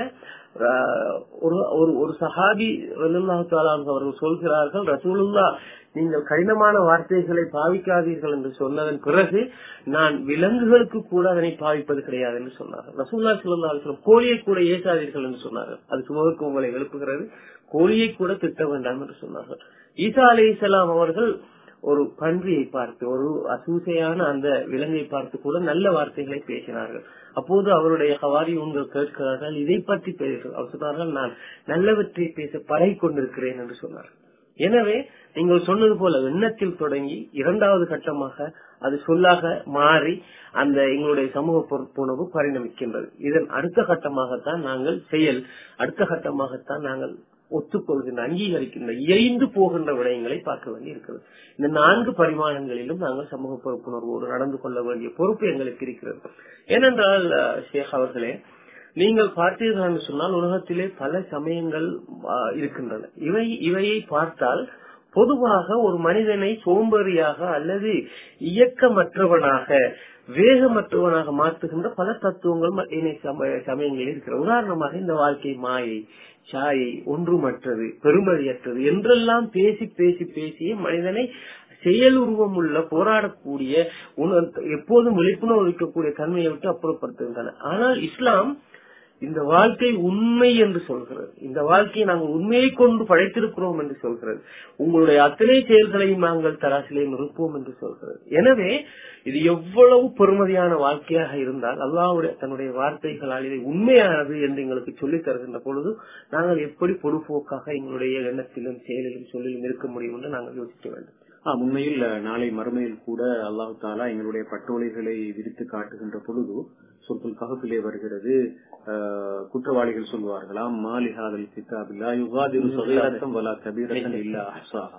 ஆஹ், ஒரு ஒரு ஒரு சஹாபி ரலியல்லாஹு தஆலா அன்ஹு அவர்கள் சொல்கிறார்கள் ரசூலுல்லா நீங்கள் கடினமான வார்த்தைகளை பாவிக்காதீர்கள் என்று சொன்னதன் பிறகு நான் விலங்குகளுக்கு கூட அதனை பாவிப்பது கிடையாது என்று சொன்னார்கள் ரசூல்லா ஸல்லல்லாஹு அலைஹி வஸல்லம் கோழியை கூட ஏசாதீர்கள் என்று சொன்னார்கள் அது சுமவுக்கு உங்களை எழுப்புகிறது கோழியை கூட திட்ட வேண்டாம் என்று சொன்னார்கள் ஈசா அலைஹிஸ்ஸலாம் அவர்கள் ஒரு பன்றியை பார்த்து ஒரு அசூசையான அந்த விலங்கை பார்த்து கூட நல்ல வார்த்தைகளை பேசினார்கள் அப்போது அவருடைய ஹவாரி உங்கள் கேட்கிறார்கள் இதை பற்றி பேசுகிறார்கள் அவர் சொன்னார்கள் நான் நல்லவற்றை பேச பழகி கொண்டிருக்கிறேன் என்று சொன்னார் எனவே நீங்கள் சொன்னது போல எண்ணத்தில் தொடங்கி இரண்டாவது கட்டமாக அது சொல்லாக மாறி அந்த எங்களுடைய சமூக பொறுப்புணர்வு பரிணமிக்கின்றது இதன் அடுத்த கட்டமாகத்தான் நாங்கள் செயல் அடுத்த கட்டமாகத்தான் நாங்கள் ஒத்துக்கொள்கின்ற அங்கீகரிக்கின்ற இயைந்து போகின்ற விடயங்களை பார்க்க வேண்டி இருக்கிறது இந்த நான்கு பரிமாணங்களிலும் நாங்கள் சமூக பொறுப்புணர்வோடு நடந்து கொள்ள வேண்டிய பொறுப்பு எங்களுக்கு இருக்கிறது ஏனென்றால் அஹ், ஷேக் அவர்களே நீங்கள் பார்த்தீர்கள் என்று சொன்னால் உலகத்திலே பல சமயங்கள் அஹ், இருக்கின்றன இவை இவையை பார்த்தால் பொதுவாக ஒரு மனிதனை சோம்பேறியாக அல்லது இயக்கமற்றவனாக வேகமற்றவனாக மாற்றுகின்ற பல தத்துவங்கள் ம- இணை சம- சமயங்களில் இருக்கிறது உதாரணமாக இந்த வாழ்க்கை மாயை சாயை ஒன்றுமற்றது பெருமதியற்றது என்றெல்லாம் பேசி பேசி பேசிய மனிதனை செயல் உருவம் உள்ள போராடக்கூடிய உண- எப்போதும் விழிப்புணர்வு இருக்கக்கூடிய தன்மையை விட்டு அப்புறப்படுத்துகின்றன ஆனால் இஸ்லாம் இந்த வாழ்க்கை உண்மை என்று சொல்கிறது இந்த வாழ்க்கையை நாங்கள் உண்மையை கொண்டு படைத்திருக்கிறோம் என்று சொல்கிறது உங்களுடைய அத்தனை செயல்களையும் நாங்கள் தராசிலே நிறுப்போம் என்று சொல்கிறது எனவே இது எவ்வளவு பெருமதியான வாழ்க்கையாக இருந்தால் அல்லாஹ்வுடைய தன்னுடைய வார்த்தைகளால் இதை உண்மையானது என்று எங்களுக்கு சொல்லித் தருகின்ற பொழுது நாங்கள் எப்படி பொறுப்போக்காக எங்களுடைய எண்ணத்திலும் செயலிலும் சொல்லிலும் இருக்க முடியும் என்று நாங்கள் யோசிக்க வேண்டும் ஆ, உண்மையில் அஹ், நாளை மறுமையில் கூட அல்லாஹு தாலா எங்களுடைய பட்டோலைகளை விரித்து காட்டுகின்ற பொழுது சொற்கள் ககப்பிலே வருகிறது அஹ், குற்றவாளிகள் சொல்வார்களாம் மாலிஹாதல் கிதாபில்லா யுகாதிரு சகீரத்தம் வலா கபீரத்தன் இல்லா அஹ்சாஹா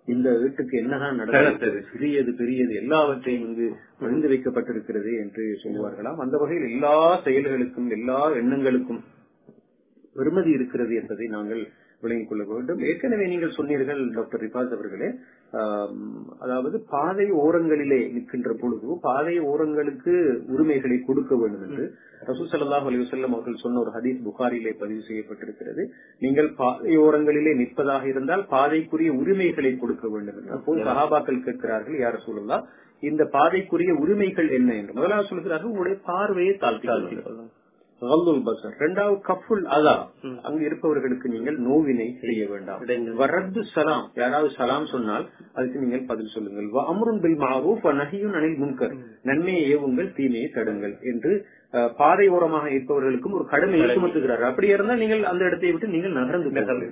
இந்த வீட்டுக்கு என்னதான் நடந்தது சிறியது பெரியது எல்லாவற்றையும் இங்கு விழுந்து வைக்கப்பட்டிருக்கிறது என்று சொல்லுவார்களாம் அந்த வகையில் எல்லா செயல்களுக்கும் எல்லா எண்ணங்களுக்கும் பெருமதி இருக்கிறது என்பதை நாங்கள் விளங்கிக் கொள்ள வேண்டும் ஏற்கனவே நீங்கள் சொன்னீர்கள் டாக்டர் ரிபாஸ் அவர்களே அதாவது பாதை ஓரங்களிலே நிற்கின்ற பொழுது பாதை ஓரங்களுக்கு உரிமைகளை கொடுக்க வேண்டும் என்று ரசூ சல்லாஹ் அலிவசல்லம் அவர்கள் சொன்ன ஒரு ஹதீஸ் புகாரிலே பதிவு செய்யப்பட்டிருக்கிறது நீங்கள் பாதை ஓரங்களிலே நிற்பதாக இருந்தால் பாதைக்குரிய உரிமைகளை கொடுக்க வேண்டும் என்று அப்போது சகாபாக்கள் கேட்கிறார்கள் யார் சொல்லலா இந்த பாதைக்குரிய உரிமைகள் என்ன என்று முதலாவது சொல்கிறார்கள் உங்களுடைய பார்வையை தாழ்த்தி இரண்டாவது கஃபுல் அதா அங்கு இருப்பவர்களுக்கு நீங்கள் நோவினை செய்ய வேண்டாம் வரத்து சலாம் யாராவது சலாம் சொன்னால் அதுக்கு நீங்கள் பதில் சொல்லுங்கள் அமருன் பில் மாரூப் நகியும் அனில் முன்கர் நன்மையை ஏவுங்கள் தீமையை தடுங்கள் என்று பாதை ஓரமாக இருப்பவர்களுக்கும் ஒரு கடமையை சுமத்துகிறார் அப்படி இருந்தால் நீங்கள் அந்த இடத்தை விட்டு நீங்கள் நகர்ந்து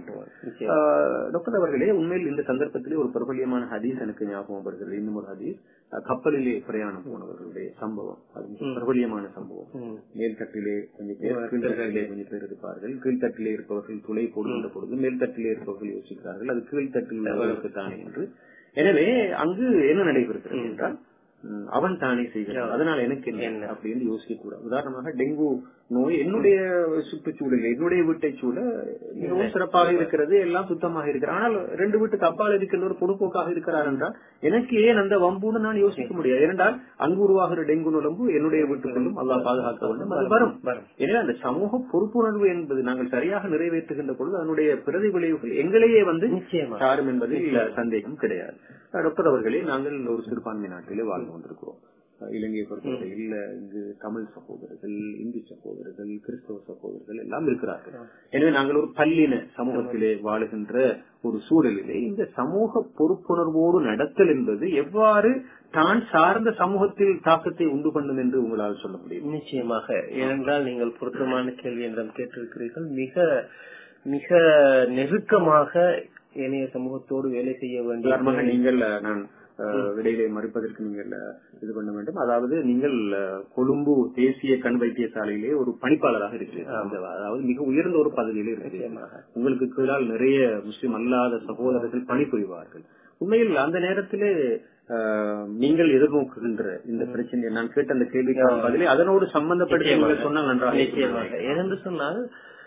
டாக்டர் அவர்களே உண்மையில் இந்த சந்தர்ப்பத்திலே ஒரு பிரபலியமான ஹதீஸ் எனக்கு ஞாபகம் வருகிறது இன்னும் ஒரு ஹதீஸ் கப்பலிலே பிரயாணம் போனவர்களுடைய சம்பவம் அது பிரபலியமான சம்பவம் மேல்தட்டிலே கொஞ்சம் பேர் கீழ்த்தட்டிலே கொஞ்சம் பேர் இருப்பார்கள் கீழ்த்தட்டிலே இருப்பவர்கள் துளை போடுகின்ற பொழுது மேல்தட்டிலே இருப்பவர்கள் யோசிக்கிறார்கள் அது கீழ்த்தட்டில் தானே என்று எனவே அங்கு என்ன நடைபெறுகிறது என்றால் அவன் தானே செய்கிறான் அதனால எனக்கு என்ன அப்படின்னு யோசிக்க கூடாது உதாரணமாக டெங்கு நோய் என்னுடைய சுற்றுச்சூழல் என்னுடைய வீட்டை சூழ மிகவும் சிறப்பாக இருக்கிறது எல்லாம் சுத்தமாக இருக்கிறது ஆனால் ரெண்டு வீட்டுக்கு அப்பால் இருக்கின்ற ஒரு பொதுப்போக்காக இருக்கிறார் என்றால் எனக்கு ஏன் அந்த வம்புன்னு நான் யோசிக்க முடியாது ஏனென்றால் அங்கு உருவாகிற டெங்கு நுழம்பு என்னுடைய வீட்டுக்குள்ளும் அல்லா பாதுகாக்க வேண்டும் அது வரும் எனவே அந்த சமூக பொறுப்புணர்வு என்பது நாங்கள் சரியாக நிறைவேற்றுகின்ற பொழுது அதனுடைய பிரதி விளைவுகள் எங்களையே வந்து சாரும் என்பதில் சந்தேகம் கிடையாது டாக்டர் அவர்களே நாங்கள் ஒரு சிறுபான்மை நாட்டிலே வாழ்ந்து கொண்டிருக்கிறோம் இலங்கையை பொறுத்தவரையில் இங்கு தமிழ் சகோதரர்கள் இந்தி சகோதரர்கள் கிறிஸ்தவ சகோதரர்கள் எல்லாம் இருக்கிறார்கள் எனவே நாங்கள் ஒரு பல்லின சமூகத்திலே வாழுகின்ற ஒரு சூழலிலே இந்த சமூக பொறுப்புணர்வோடு நடத்தல் என்பது எவ்வாறு தான் சார்ந்த சமூகத்தில் தாக்கத்தை உண்டு பண்ணும் என்று உங்களால் சொல்ல முடியும் நிச்சயமாக ஏனென்றால் நீங்கள் பொருத்தமான கேள்வி என்றும் கேட்டிருக்கிறீர்கள் மிக மிக நெருக்கமாக ஏனைய சமூகத்தோடு வேலை செய்ய வேண்டும் நீங்கள் நான் விடையிலே மறுப்பதற்கு நீங்கள் இது பண்ண வேண்டும் அதாவது நீங்கள் கொழும்பு தேசிய கண் வைத்தியசாலையிலே ஒரு பணிப்பாளராக இருக்கிறீர்கள் அதாவது மிக உயர்ந்த ஒரு பதவியிலே இருக்கிறீர்கள் உங்களுக்கு கீழால் நிறைய முஸ்லிம் அல்லாத சகோதரர்கள் பணிபுரிவார்கள் உண்மையில் அந்த நேரத்திலே நீங்கள் எதிர்நோக்குகின்ற இந்த பிரச்சனையை நான் கேட்ட அந்த கேள்விக்கான பதிலே அதனோடு சம்பந்தப்படுத்தி நீங்கள் சொன்னால் நன்றாக நிச்சயமாக ஏனென்று சொன்னால்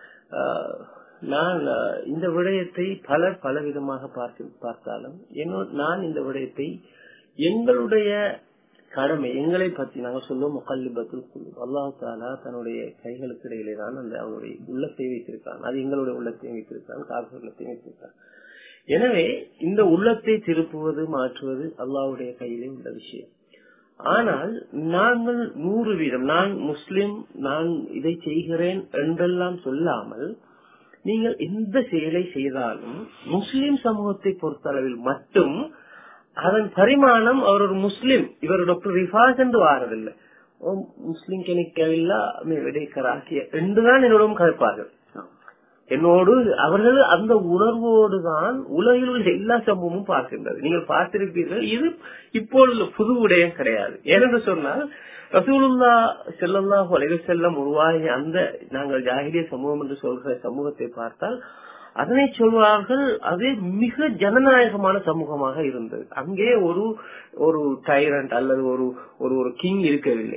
நான் இந்த விடயத்தை பலர் பல விதமாக பார்த்தாலும் நான் இந்த விடயத்தை எங்களுடைய கடமை எங்களை பற்றி நாங்கள் சொல்லுவோம் முகல்லிபத்தில் சொல்லுவோம் அல்லாஹ் தாலா தன்னுடைய கைகளுக்கு இடையிலே தான் அந்த அவருடைய உள்ளத்தை வைத்திருக்கான் அது எங்களுடைய உள்ளத்தை வைத்திருக்கான் காசு உள்ளத்தை வைத்திருக்கான் எனவே இந்த உள்ளத்தை திருப்புவது மாற்றுவது அல்லாவுடைய கையிலே உள்ள விஷயம் ஆனால் நாங்கள் நூறு வீதம் நான் முஸ்லிம் நான் இதை செய்கிறேன் என்றெல்லாம் சொல்லாமல் நீங்கள் எந்த செயலை செய்தாலும் முஸ்லிம் சமூகத்தை பொறுத்தளவில் மட்டும் அதன் பரிமாணம் அவர் ஒரு முஸ்லிம் இவர் டாக்டர் ரிஃபாஸ் என்று வாரதில்லை முஸ்லிம் கெனிக்கவில்லா விடைக்கராக்கிய என்றுதான் என்னோடும் கருப்பார்கள் என்னோடு அவர்கள் அந்த உணர்வோடு தான் உலகில் உள்ள எல்லா சம்பவமும் பார்க்கின்றது நீங்கள் பார்த்திருப்பீர்கள் இது இப்பொழுது புது உடையம் கிடையாது ஏனென்று சொன்னால் ரசூலுல்லா செல்லல்லா வலைவு செல்லம் உருவாகிய அந்த நாங்கள் ஜாகிரிய சமூகம் என்று சொல்கிற சமூகத்தை பார்த்தால் அதனை சொல்வார்கள் அது மிக ஜனநாயகமான சமூகமாக இருந்தது அங்கே ஒரு ஒரு டைரண்ட் அல்லது ஒரு ஒரு ஒரு கிங் இருக்கவில்லை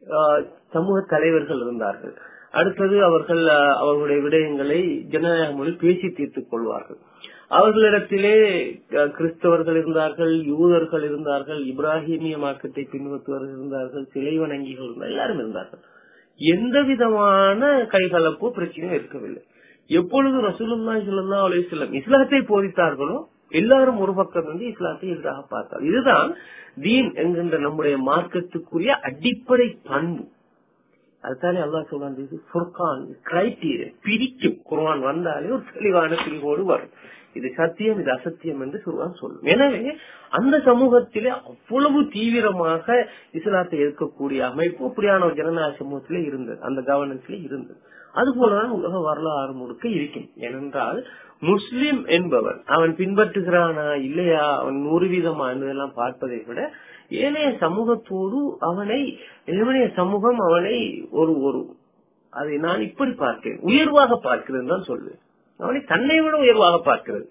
சமூக தலைவர்கள் இருந்தார்கள் அடுத்தது அவர்கள் அவர்களுடைய விடயங்களை ஜனநாயக மொழி பேசி தீர்த்துக் கொள்வார்கள் அவர்களிடத்திலே கிறிஸ்தவர்கள் இருந்தார்கள் யூதர்கள் இருந்தார்கள் இப்ராஹிமிய மார்க்கத்தை பின்பற்றுவர்கள் இருந்தார்கள் சிலை வணங்கிகள் இருந்தார்கள் எல்லாரும் இருந்தார்கள் எந்த விதமான கைகலப்போ பிரச்சனையும் இருக்கவில்லை எப்பொழுது ரசூலுல்லா சொல்லா அலையம் இஸ்லாத்தை போதித்தார்களோ எல்லாரும் ஒரு பக்கம் வந்து இஸ்லாத்தை எதிராக பார்த்தார் இதுதான் தீன் என்கின்ற நம்முடைய மார்க்கத்துக்குரிய அடிப்படை பண்பு அதுதானே அல்லா சொல்றது ஃபுர்கான் கிரைட்டீரியன் பிரிக்கும் குர்வான் வந்தாலே ஒரு தெளிவான பிரிவோடு வரும் இது சத்தியம் இது அசத்தியம் என்று சொல்லுவான் சொல்லும் எனவே அந்த சமூகத்திலே அவ்வளவு தீவிரமாக இஸ்லாத்தை எதிர்க்கக்கூடிய அமைப்பு அப்படியான ஒரு ஜனநாயக சமூகத்திலே இருந்தது அந்த கவர்னன்ஸ்ல இருந்தது அது போலதான் உலக வரலாறு முழுக்க இருக்கும் ஏனென்றால் முஸ்லிம் என்பவன் அவன் பின்பற்றுகிறானா இல்லையா அவன் நூறு வீதமா என்பதெல்லாம் பார்ப்பதை விட ஏனைய சமூகத்தோடு அவனை ஏனைய சமூகம் அவனை ஒரு ஒரு அதை நான் இப்படி பார்க்கிறேன் உயர்வாக பார்க்கிறேன் தான் சொல்வேன் அவனை தன்னை விட உயர்வாக பார்க்கிறது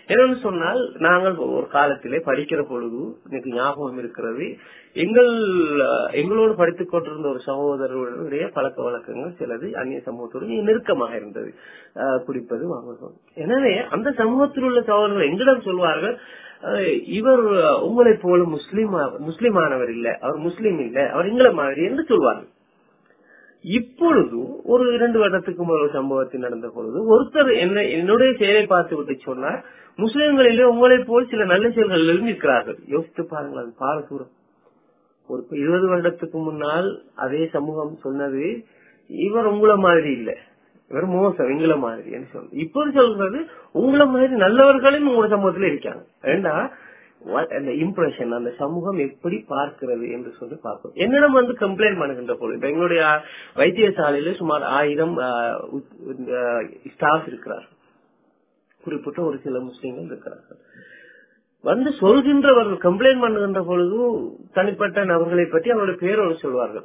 என்னன்னு சொன்னால் நாங்கள் ஒரு காலத்திலே படிக்கிற பொழுது எனக்கு ஞாபகம் இருக்கிறது எங்கள் அஹ், எங்களோடு படித்துக் கொண்டிருந்த ஒரு சகோதரருடைய பழக்க வழக்கங்கள் சிலது அந்நிய சமூகத்தோடு நெருக்கமாக இருந்தது அஹ், குடிப்பது வாங்குவது எனவே அந்த சமூகத்தில் உள்ள சகோதரர்கள் எங்களிடம் சொல்வார்கள் அஹ், இவர் உங்களை போல முஸ்லிம் முஸ்லிமானவர் இல்ல அவர் முஸ்லிம் இல்ல அவர் எங்களை மாதிரி என்று சொல்வார்கள் இப்பொழுது ஒரு இரண்டு வருடத்துக்கு முதல் ஒரு சம்பவத்தில் நடந்த பொழுது ஒருத்தர் என்ன என்னுடைய செயலை பார்த்து விட்டு சொன்னார் முஸ்லிம்களிலே உங்களை போல் சில நல்ல செயல்கள் இருக்கிறார்கள் யோசித்து பாருங்கள் அது பாரதூரம் ஒரு இருபது வருடத்துக்கு முன்னால் அதே சமூகம் சொன்னது இவர் உங்கள மாதிரி இல்ல இவர் மோசம் எங்கள மாதிரி சொன்ன இப்போது சொல்றது உங்கள மாதிரி நல்லவர்களும் உங்களோட சமூகத்துல இருக்காங்க ஏண்டா what- அந்த இம்ப்ரெஷன் அந்த சமூகம் எப்படி பார்க்கிறது என்று சொல்லி பார்ப்போம் என்னிடம் வந்து கம்ப்ளைண்ட் பண்ணுகின்ற பொழுது இப்ப எங்களுடைய வைத்தியசாலையில சுமார் ஆயிரம் ஸ்டாஃப் இருக்கிறார் குறிப்பிட்ட ஒரு சில முஸ்லீம்கள் இருக்கிறார்கள் வந்து சொல்கின்றவர்கள் கம்ப்ளைண்ட் பண்ணுகின்ற பொழுது தனிப்பட்ட நபர்களை பற்றி அவருடைய பேரோடு சொல்வார்கள்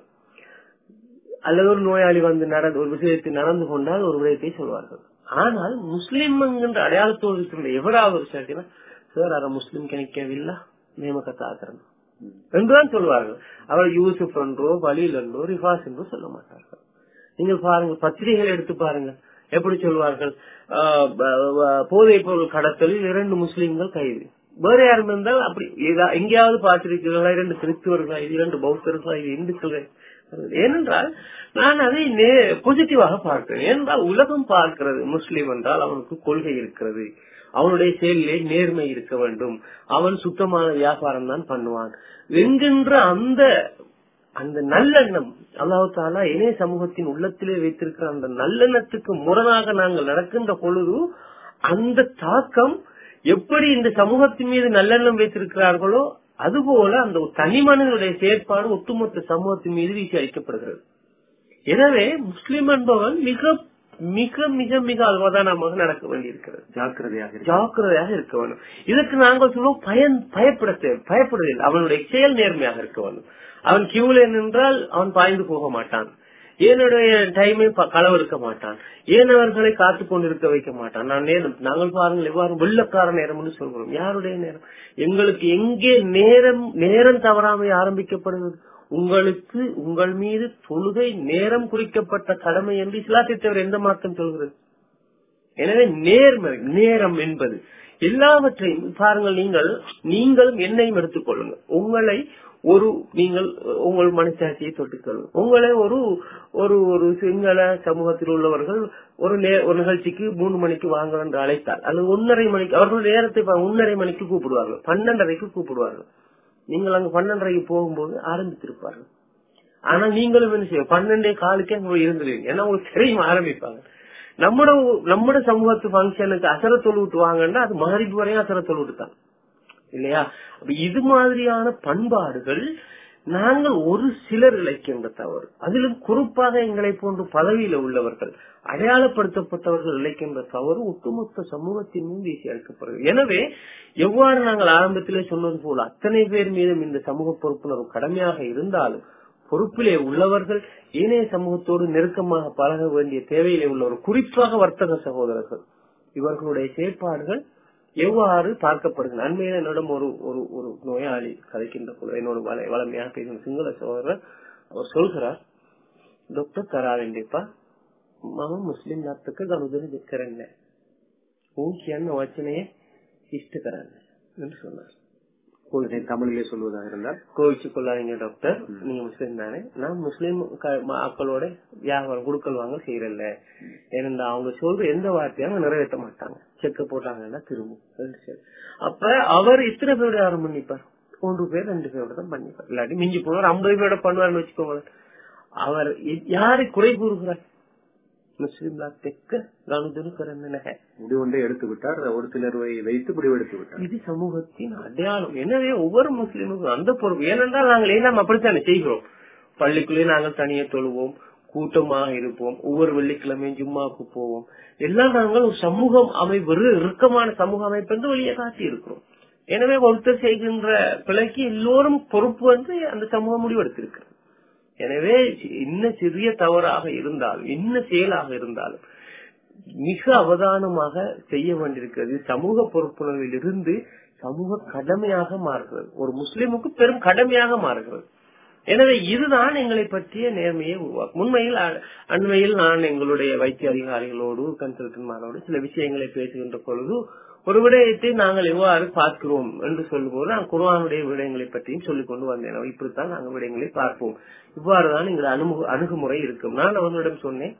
அல்லது ஒரு நோயாளி வந்து நடந்து ஒரு விஷயத்தை நடந்து கொண்டால் ஒரு விடயத்தை சொல்வார்கள் ஆனால் முஸ்லிம் என்கின்ற அடையாளத்தோடு இருக்கின்ற எவராவது ஒரு சேர்த்தினா சார் அரை முஸ்லிம் கிடைக்கவில்ல நேமக்கத்தை ஆக்கிறணும் என்றுதான் சொல்வார்கள் அவர் யூசுப் என்றோ வலில் என்றோ ரிஃபாஸ் என்றோ சொல்ல மாட்டார்கள் நீங்கள் பாருங்க பத்திரிகைகள் எடுத்து பாருங்க எப்படி சொல்வார்கள் ஆஹ் ப- ப- போதைப் பொருள் கடத்தலில் இரண்டு முஸ்லிம்கள் கைது வேற யாரும் இருந்தால் அப்படி ஏதா- எங்கேயாவது பார்த்திருக்கிறீர்களா இரண்டு கிறிஸ்துவர்களா இது இரண்டு பௌத்தர்களா இது இந்துக்கள் ஏனென்றால் நான் அதை பாசிட்டிவாக பார்க்கிறேன் ஏனென்றால் உலகம் பார்க்கிறது முஸ்லிம் என்றால் அவனுக்கு கொள்கை இருக்கிறது அவனுடைய செயலிலே நேர்மை இருக்க வேண்டும் அவன் சுத்தமான வியாபாரம் தான் பண்ணுவான் என்கின்ற அந்த அந்த நல்லெண்ணம் அல்லாஹ் தாலா இணைய சமூகத்தின் உள்ளத்திலே வைத்திருக்கிற அந்த நல்லெண்ணத்துக்கு முரணாக நாங்கள் நடக்கின்ற பொழுது அந்த தாக்கம் எப்படி இந்த சமூகத்தின் மீது நல்லெண்ணம் வைத்திருக்கிறார்களோ அதுபோல அந்த ஒரு தனி மனிதனுடைய செயற்பாடு ஒட்டுமொத்த சமூகத்தின் மீது வீசி அளிக்கப்படுகிறது எனவே முஸ்லிம் என்பவன் மிக மிக மிக மிக அவதானமாக நடக்க வேண்டியிருக்கிறது ஜாக்கிரதையாக இருக்கு. ஜாக்கிரதையாக இருக்க வேண்டும் இதற்கு நாங்கள் சொல்லுவோம் பயன் பயப்பட தேவை பயப்படுவதில்லை அவனுடைய செயல் நேர்மையாக இருக்க வேண்டும் அவன் கியூல நின்றால் அவன் பாய்ந்து போக மாட்டான் என்னுடைய டைமை ப- களவெடுக்க மாட்டான் ஏனவர்களை காத்து கொண்டிருக்க வைக்க மாட்டான் நான் நேரம் நாங்கள் பாருங்கள் எவ்வாறு வெள்ளக்கார நேரம் என்று சொல்கிறோம் யாருடைய நேரம் எங்களுக்கு எங்கே நேரம் நேரம் தவறாமை ஆரம்பிக்கப்படுகிறது உங்களுக்கு உங்கள் மீது தொழுகை நேரம் குறிக்கப்பட்ட கடமை என்று இஸ்லாத்தை தவிர எந்த மாற்றம் சொல்கிறது எனவே நேர்மை நேரம் என்பது எல்லாவற்றையும் பாருங்கள் நீங்கள் நீங்களும் என்னையும் எடுத்துக்கொள்ளுங்கள் உங்களை ஒரு நீங்கள் உங்கள் மனசாட்சியை தொட்டுக்கொள்ளுங்கள் உங்களை ஒரு ஒரு ஒரு சிங்கள சமூகத்தில் உள்ளவர்கள் ஒரு நே- ஒரு நிகழ்ச்சிக்கு மூணு மணிக்கு வாங்க என்று அழைத்தால் அல்லது ஒன்னரை மணிக்கு அவர்கள் நேரத்தை பா- ஒன்னரை மணிக்கு கூப்பிடுவார்கள் பன்னெண்டரைக்கு கூப்பிடுவார்கள் நீங்கள் அங்கு பன்னெண்டரைக்கு போகும்போது ஆரம்பித்திருப்பார்கள் ஆனா நீங்களும் என்ன செய்ய பன்னெண்டே காலுக்கே அங்க போய் இருந்துருவீங்க ஏன்னா உங்களுக்கு தெரியும் ஆரம்பிப்பாங்க நம்மட நம்மட சமூகத்து பங்கனுக்கு அசர தொழுவிட்டு வாங்கன்னா அது மகரிப்பு வரையும் அசர தொழுவிட்டு தான் இல்லையா அப்ப இது மாதிரியான பண்பாடுகள் நாங்கள் ஒரு சிலர் இழைக்கின்ற தவறு அதிலும் குறிப்பாக எங்களை போன்று பதவியில உள்ளவர்கள் அடையாளப்படுத்தப்பட்டவர்கள் இழைக்கின்ற தவறு ஒட்டுமொத்த சமூகத்தின் மீது வீசி அளிக்கப்படுகிறது எனவே எவ்வாறு நாங்கள் ஆரம்பத்திலே சொன்னது போல அத்தனை பேர் மீதும் இந்த சமூக பொறுப்புணர்வு கடமையாக இருந்தாலும் பொறுப்பிலே உள்ளவர்கள் ஏனைய சமூகத்தோடு நெருக்கமாக பழக வேண்டிய தேவையிலே உள்ளவர் குறிப்பாக வர்த்தக சகோதரர்கள் இவர்களுடைய செயற்பாடுகள் எவ்வாறு பார்க்கப்படுகிறது அண்மையில என்னிடம் ஒரு ஒரு ஒரு நோயாளி கதைக்கின்ற பொழுது என்னோட வள- வளமையாக பேசும் சிங்கள சகோதரர் அவர் சொல்கிறார் டாக்டர் கராவேண்டிப்பா මම මුස්ලිම් ලත්තක ගනුදෙනු කරන්නේ උන් කියන්න වචනය ඉෂ්ට කරන්න என்று சொன்னார் இதை தமிழிலே சொல்வதாக இருந்தால் கோவிச்சு கொள்ளாதீங்க டாக்டர் நீங்க முஸ்லீம் தானே நான் முஸ்லீம் க- மக்களோட வியாபாரம் குடுக்கல் வாங்க செய்யறல ஏனென்றா அவங்க சொல்ற எந்த வார்த்தையும் அவங்க நிறைவேற்ற மாட்டாங்க செக்க போட்டாங்கன்னா திரும்பும் ரெண்டு சரி. அப்ப அவர் இத்தனை பேரோட யாரும் பண்ணிப்பார் ஒன்று பேர் ரெண்டு பேரோட தான் பண்ணிப்பார் இல்லாட்டி மிஞ்சி போனார் ஐம்பது பேரோட பண்ணுவார்னு வச்சுக்கோங்க அவர் இ- யாரை குறை கூறுகிறார் முஸ்லீம் தெக்க கணுதுன்னு பிறந்தன முடிவு ஒன்றை எடுத்து விட்டார் ஒரு சிலரை வைத்து முடிவெடுத்து விட்டார் இது சமூகத்தின் அடையாளம் எனவே ஒவ்வொரு முஸ்லிமுக்கும் அந்த பொறுப்பு ஏனென்றால் நாங்கள் எல்லாம் அப்படித்தானே செய்கிறோம் பள்ளிக்குள்ளே நாங்கள் தனியே தொழுவோம் கூட்டமாக இருப்போம் ஒவ்வொரு வெள்ளிக்கிழமையும் ஜும்மாவுக்கு போவோம் எல்லாம் நாங்கள் ஒரு சமூகம் அமைப்பு ஒரு இறுக்கமான சமூக அமைப்பு என்று வெளியே காட்டி இருக்கிறோம் எனவே ஒருத்தர் செய்கின்ற பிழைக்கு எல்லோரும் பொறுப்பு வந்து அந்த சமூகம் முடிவெடுத்திருக்கிறது எனவே இன்ன சிறிய தவறாக இருந்தாலும் இன்ன செயலாக இருந்தாலும் மிக அவதானமாக செய்ய வேண்டியிருக்கிறது சமூக பொறுப்புணர்வில் இருந்து சமூக கடமையாக மாறுகிறது ஒரு முஸ்லிமுக்கு பெரும் கடமையாக மாறுகிறது எனவே இதுதான் எங்களை பற்றிய நேர்மையை உருவாக்கும் உண்மையில் அ- அண்மையில் நான் எங்களுடைய வைத்திய அதிகாரிகளோடு கன்சல்டன்மாரோடு சில விஷயங்களை பேசுகின்ற பொழுது ஒரு விடயத்தை நாங்கள் எவ்வாறு பார்க்கிறோம் என்று சொல்லும்போது நான் குர்ஆனுடைய விடயங்களை பற்றியும் சொல்லிக் கொண்டு வந்தேன் இப்படித்தான் நாங்கள் விடயங்களை பார்ப்போம் இவ்வாறுதான் எங்கள் அணுகு அணுகுமுறை இருக்கும் நான் அவர்களிடம் சொன்னேன்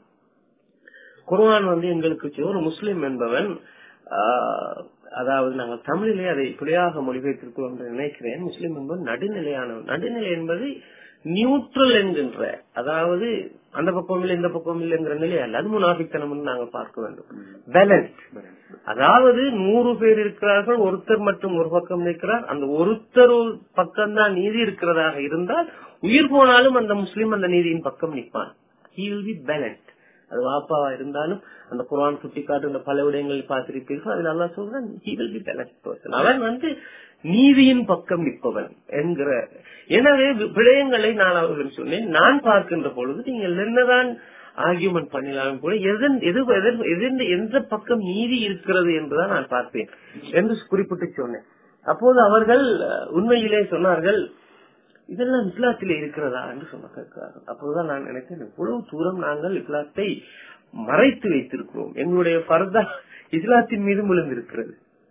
குர்ஆன் வந்து எங்களுக்கு சொ- ஒரு முஸ்லிம் என்பவன் ஆஹ், அதாவது நாங்கள் தமிழிலே அதை பிழையாக மொழிபெயர்த்திருக்கிறோம் என்று நினைக்கிறேன் முஸ்லிம் என்பவன் நடுநிலையானவன் நடுநிலை என்பது நியூட்ரல் என்கின்ற அதாவது அந்த பக்கம் இல்லை இந்த பக்கம் இல்லைங்கிற நிலை அல்ல அது முனாபித்தனம் என்று நாங்கள் பார்க்க வேண்டும் பேலன்ஸ் அதாவது நூறு பேர் இருக்கிறார்கள் ஒருத்தர் மட்டும் ஒரு பக்கம் நிற்கிறார் அந்த ஒருத்தர் பக்கம்தான் நீதி இருக்கிறதாக இருந்தால் உயிர் போனாலும் அந்த முஸ்லிம் அந்த நீதியின் பக்கம் நிற்பான் he will be balanced அது வாப்பாவா இருந்தாலும் அந்த குரான் சுட்டி காட்டுகிற பல விடயங்களில் பார்த்திருப்பீர்கள் அதில் அல்லா சொல்றான் he will be balanced person அவன் வந்து நீதியின் பக்கம் நிற்பவன் என்கிற எனவே வி- விடயங்களை நான் அவர்களிடம் சொன்னேன் நான் பார்க்கின்ற பொழுது நீங்கள் என்னதான் ஆர்கியூமெண்ட் பண்ணினாலும் கூட எதன் எது எதன் எதன் எந்த பக்கம் நீதி இருக்கிறது என்றுதான் நான் பார்ப்பேன் என்று குறிப்பிட்டு சொன்னேன் அப்போது அவர்கள் அஹ், உண்மையிலே சொன்னார்கள் இதெல்லாம் இஸ்லாத்திலே இருக்கிறதா என்று சொன்ன கேட்கிறார்கள் அப்போதுதான் நான் நினைத்தேன் இவ்வளவு தூரம் நாங்கள் இஸ்லாத்தை மறைத்து வைத்திருக்கிறோம் எங்களுடைய பர்தா இஸ்லாத்தின் மீது விழுந்திருக்கிறது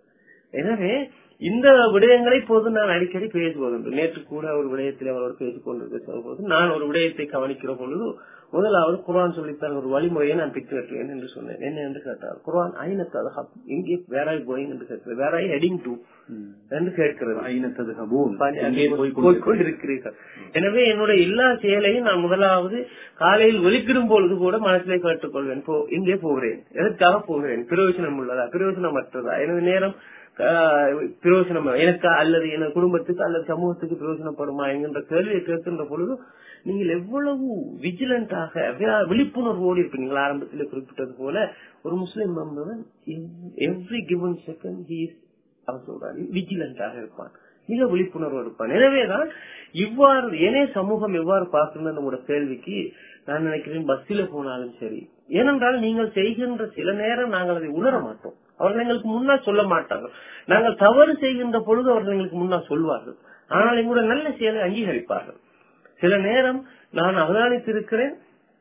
எனவே இந்த விடயங்களை போது நான் அடிக்கடி பேசுவதுண்டு நேற்று கூட ஒரு விடயத்தில் அவரோடு பேசிக் கொண்டிருக்கிற போது நான் ஒரு விடயத்தை கவனிக்கிற பொழுது முதலாவது குர்ஆன் சொல்லித்தர ஒரு வழிமுறையை நான் பின்பற்றுவேன் என்று சொன்னேன் என்ன என்று கேட்டார் குர்ஆன் ஐநத்து ஹப் இங்கே வேற கோயிங் என்று கேட்கிறது வேற ஹெடிங் டு என்று கேட்கிறது ஐநத்தது ஹபூன் அங்கே எங்கே போய் போய் கொண்டிருக்கிறீர்கள் எனவே என்னுடைய எல்லா செயலையும் நான் முதலாவது காலையில் ஒலிக்கிடும் பொழுது கூட மனசிலே கேட்டுக்கொள்வேன் போ இங்கே போகிறேன் எதற்காக போகிறேன் பிரயோஜனம் உள்ளதா பிரயோஜனமற்றதா எனது நேரம் ஆஹ், பிரயோஜனம் எனக்கா அல்லது எனது குடும்பத்துக்கு அல்லது சமூகத்துக்கு பிரயோஜனப்படுமா என்கின்ற கேள்வியை கேட்கின்ற பொழுது நீங்கள் எவ்வளவு விஜிலண்டாக விழிப்புணர்வோடு இருப்பீங்க ஆரம்பத்தில் குறிப்பிட்டது போல ஒரு முஸ்லிம் என்பவன் எவ்ரி கிவன் செகண்ட் ஹீஸ் அவர் சொல்றாரு விஜிலண்டாக இருப்பான் மிக விழிப்புணர்வு இருப்பான் எனவேதான் இவ்வாறு ஏனே சமூகம் எவ்வாறு பார்க்கணும் நம்மளோட கேள்விக்கு நான் நினைக்கிறேன் பஸ்ஸில் போனாலும் சரி ஏனென்றால் நீங்கள் செய்கின்ற சில நேரம் நாங்கள் அதை உணர மாட்டோம் அவர்கள் எங்களுக்கு முன்னால் சொல்ல மாட்டார்கள் நாங்கள் தவறு செய்கின்ற பொழுது அவர்கள் எங்களுக்கு முன்னால் சொல்வார்கள் ஆனால் எங்களுடைய நல்ல செயலை அங்கீகரிப்பார்கள் சில நேரம் நான் அவதானித்திருக்கிறேன்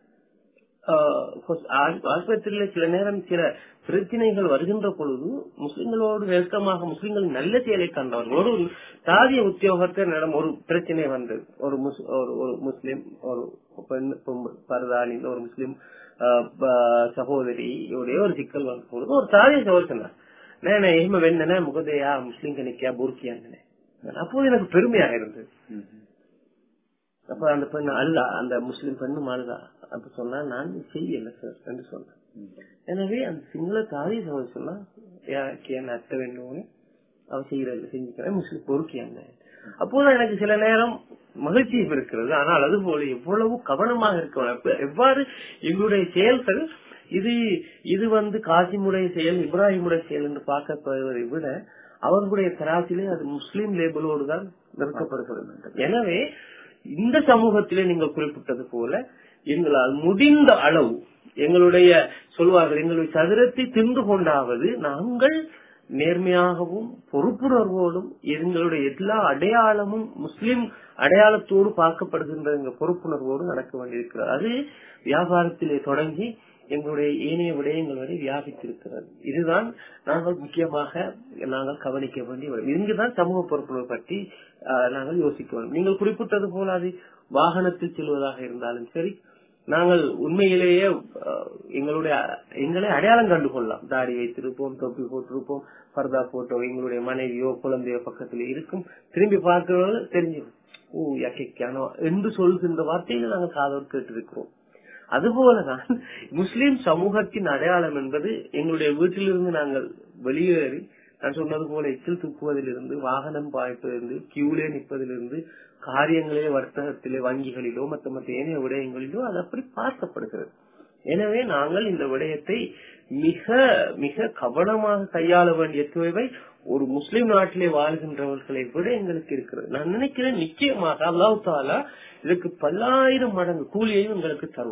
ஆஸ்பத்திரியில சில நேரம் சில பிரச்சனைகள் வருகின்ற பொழுது முஸ்லிம்களோடு நெருக்கமாக முஸ்லிம்களின் நல்ல செயலை கண்டவர்கள் ஒரு சாதிய உத்தியோகத்தினரிடம் ஒரு பிரச்சனை வந்தது ஒரு முஸ்- ஒரு- ஒரு முஸ்லிம் ஒரு பெண் பொம்பு- பரதானி ஒரு முஸ்லிம் ஆஹ், ப- சகோதரியுடைய ஒரு சிக்கல் வந்த பொழுது ஒரு சாதிய சகோதரி சொன்னார் நான் එහෙම වෙන්න නෑ මොකද එයා මුස්ලිම් කෙනෙක් එයා බොරු කියන්නේ නෑ அப்போது எனக்கு பெருமையாக இருந்தது அப்ப அந்த பெண் அழுதா அந்த முஸ்லிம் பெண்ணும் அழுதா அப்ப சொன்னா நான் செய்யல சார் என்று சொன்னேன் எனவே அந்த சிங்கள தாதி சகோதரி சொன்னா කියන ඇත්ත වෙන්න ඕනේ அவ செய்யறது செஞ்சுக்கிறேன் முஸ்லிம் பொறுக்கியாங்க அப்போதான் எனக்கு சில நேரம் மகிழ்ச்சியும் இருக்கிறது ஆனால் அது போல எவ்வளவு கவனமாக இருக்க வேண்டும். அப்ப எவ்வாறு எங்களுடைய செயல்கள் இது இது வந்து காசிமுடைய செயல் இப்ராஹிமுடைய செயல் என்று பார்க்கப்படுவதை விட அவர்களுடைய தராசிலே அது முஸ்லிம் லேபிளோடு தான் நிறுத்தப்படுகிறது எனவே இந்த சமூகத்திலே நீங்கள் குறிப்பிட்டது போல எங்களால் முடிந்த அளவு எங்களுடைய சொல்வார்கள் எங்களுடைய சதுரத்தை தின்று கொண்டாவது நாங்கள் நேர்மையாகவும் பொறுப்புணர்வோடும் எங்களுடைய எல்லா அடையாளமும் முஸ்லிம் அடையாளத்தோடு பார்க்கப்படுகின்ற எங்க பொறுப்புணர்வோடு நடக்க வேண்டியிருக்கிறது அது வியாபாரத்திலே தொடங்கி எங்களுடைய ஏனைய விடயங்கள் வரை வியாபித்திருக்கிறது இதுதான் நாங்கள் முக்கியமாக நாங்கள் கவனிக்க வேண்டிய விடயம். இங்குதான் சமூக பொறுப்புணர்வு பற்றி ஆஹ், நாங்கள் யோசிக்க வேண்டும் நீங்கள் குறிப்பிட்டது போல அது வாகனத்தில் செல்வதாக இருந்தாலும் சரி நாங்கள் உண்மையிலேயே அஹ், எங்களுடைய எங்களை அடையாளம் கண்டு கொள்ளலாம் தாடி வைத்திருப்போம் தொப்பி போட்டிருப்போம் பர்தா போட்டோ எங்களுடைய மனைவியோ குழந்தையோ பக்கத்தில் இருக்கும் திரும்பி பார்க்கிறவர்கள் தெரிஞ்சிடும் ஓ யக்கைக்கானோ என்று சொல்கின்ற வார்த்தைகளை நாங்கள் காதோடு கேட்டிருக்கிறோம் அதுபோலதான் முஸ்லிம் சமூகத்தின் அடையாளம் என்பது எங்களுடைய வீட்டிலிருந்து நாங்கள் வெளியேறி நான் சொன்னது போல எச்சில் துப்புவதிலிருந்து வாகனம் பாய்ப்பதிலிருந்து கியூலே நிற்பதிலிருந்து காரியங்களே வர்த்தகத்திலே வங்கிகளிலோ மற்ற மற்ற ஏனைய விடயங்களிலோ அது அப்படி பார்க்கப்படுகிறது எனவே நாங்கள் இந்த விடயத்தை மிக மிக கவனமாக கையாள வேண்டிய தேவை ஒரு முஸ்லிம் நாட்டிலே வாழ்கின்றவர்களை விட எங்களுக்கு இருக்கிறது நான் நினைக்கிறேன் நிச்சயமாக அல்லாஹ் தாலா இதுக்கு பல்லாயிரம் மடங்கு கூலியையும் எங்களுக்கு தருவான்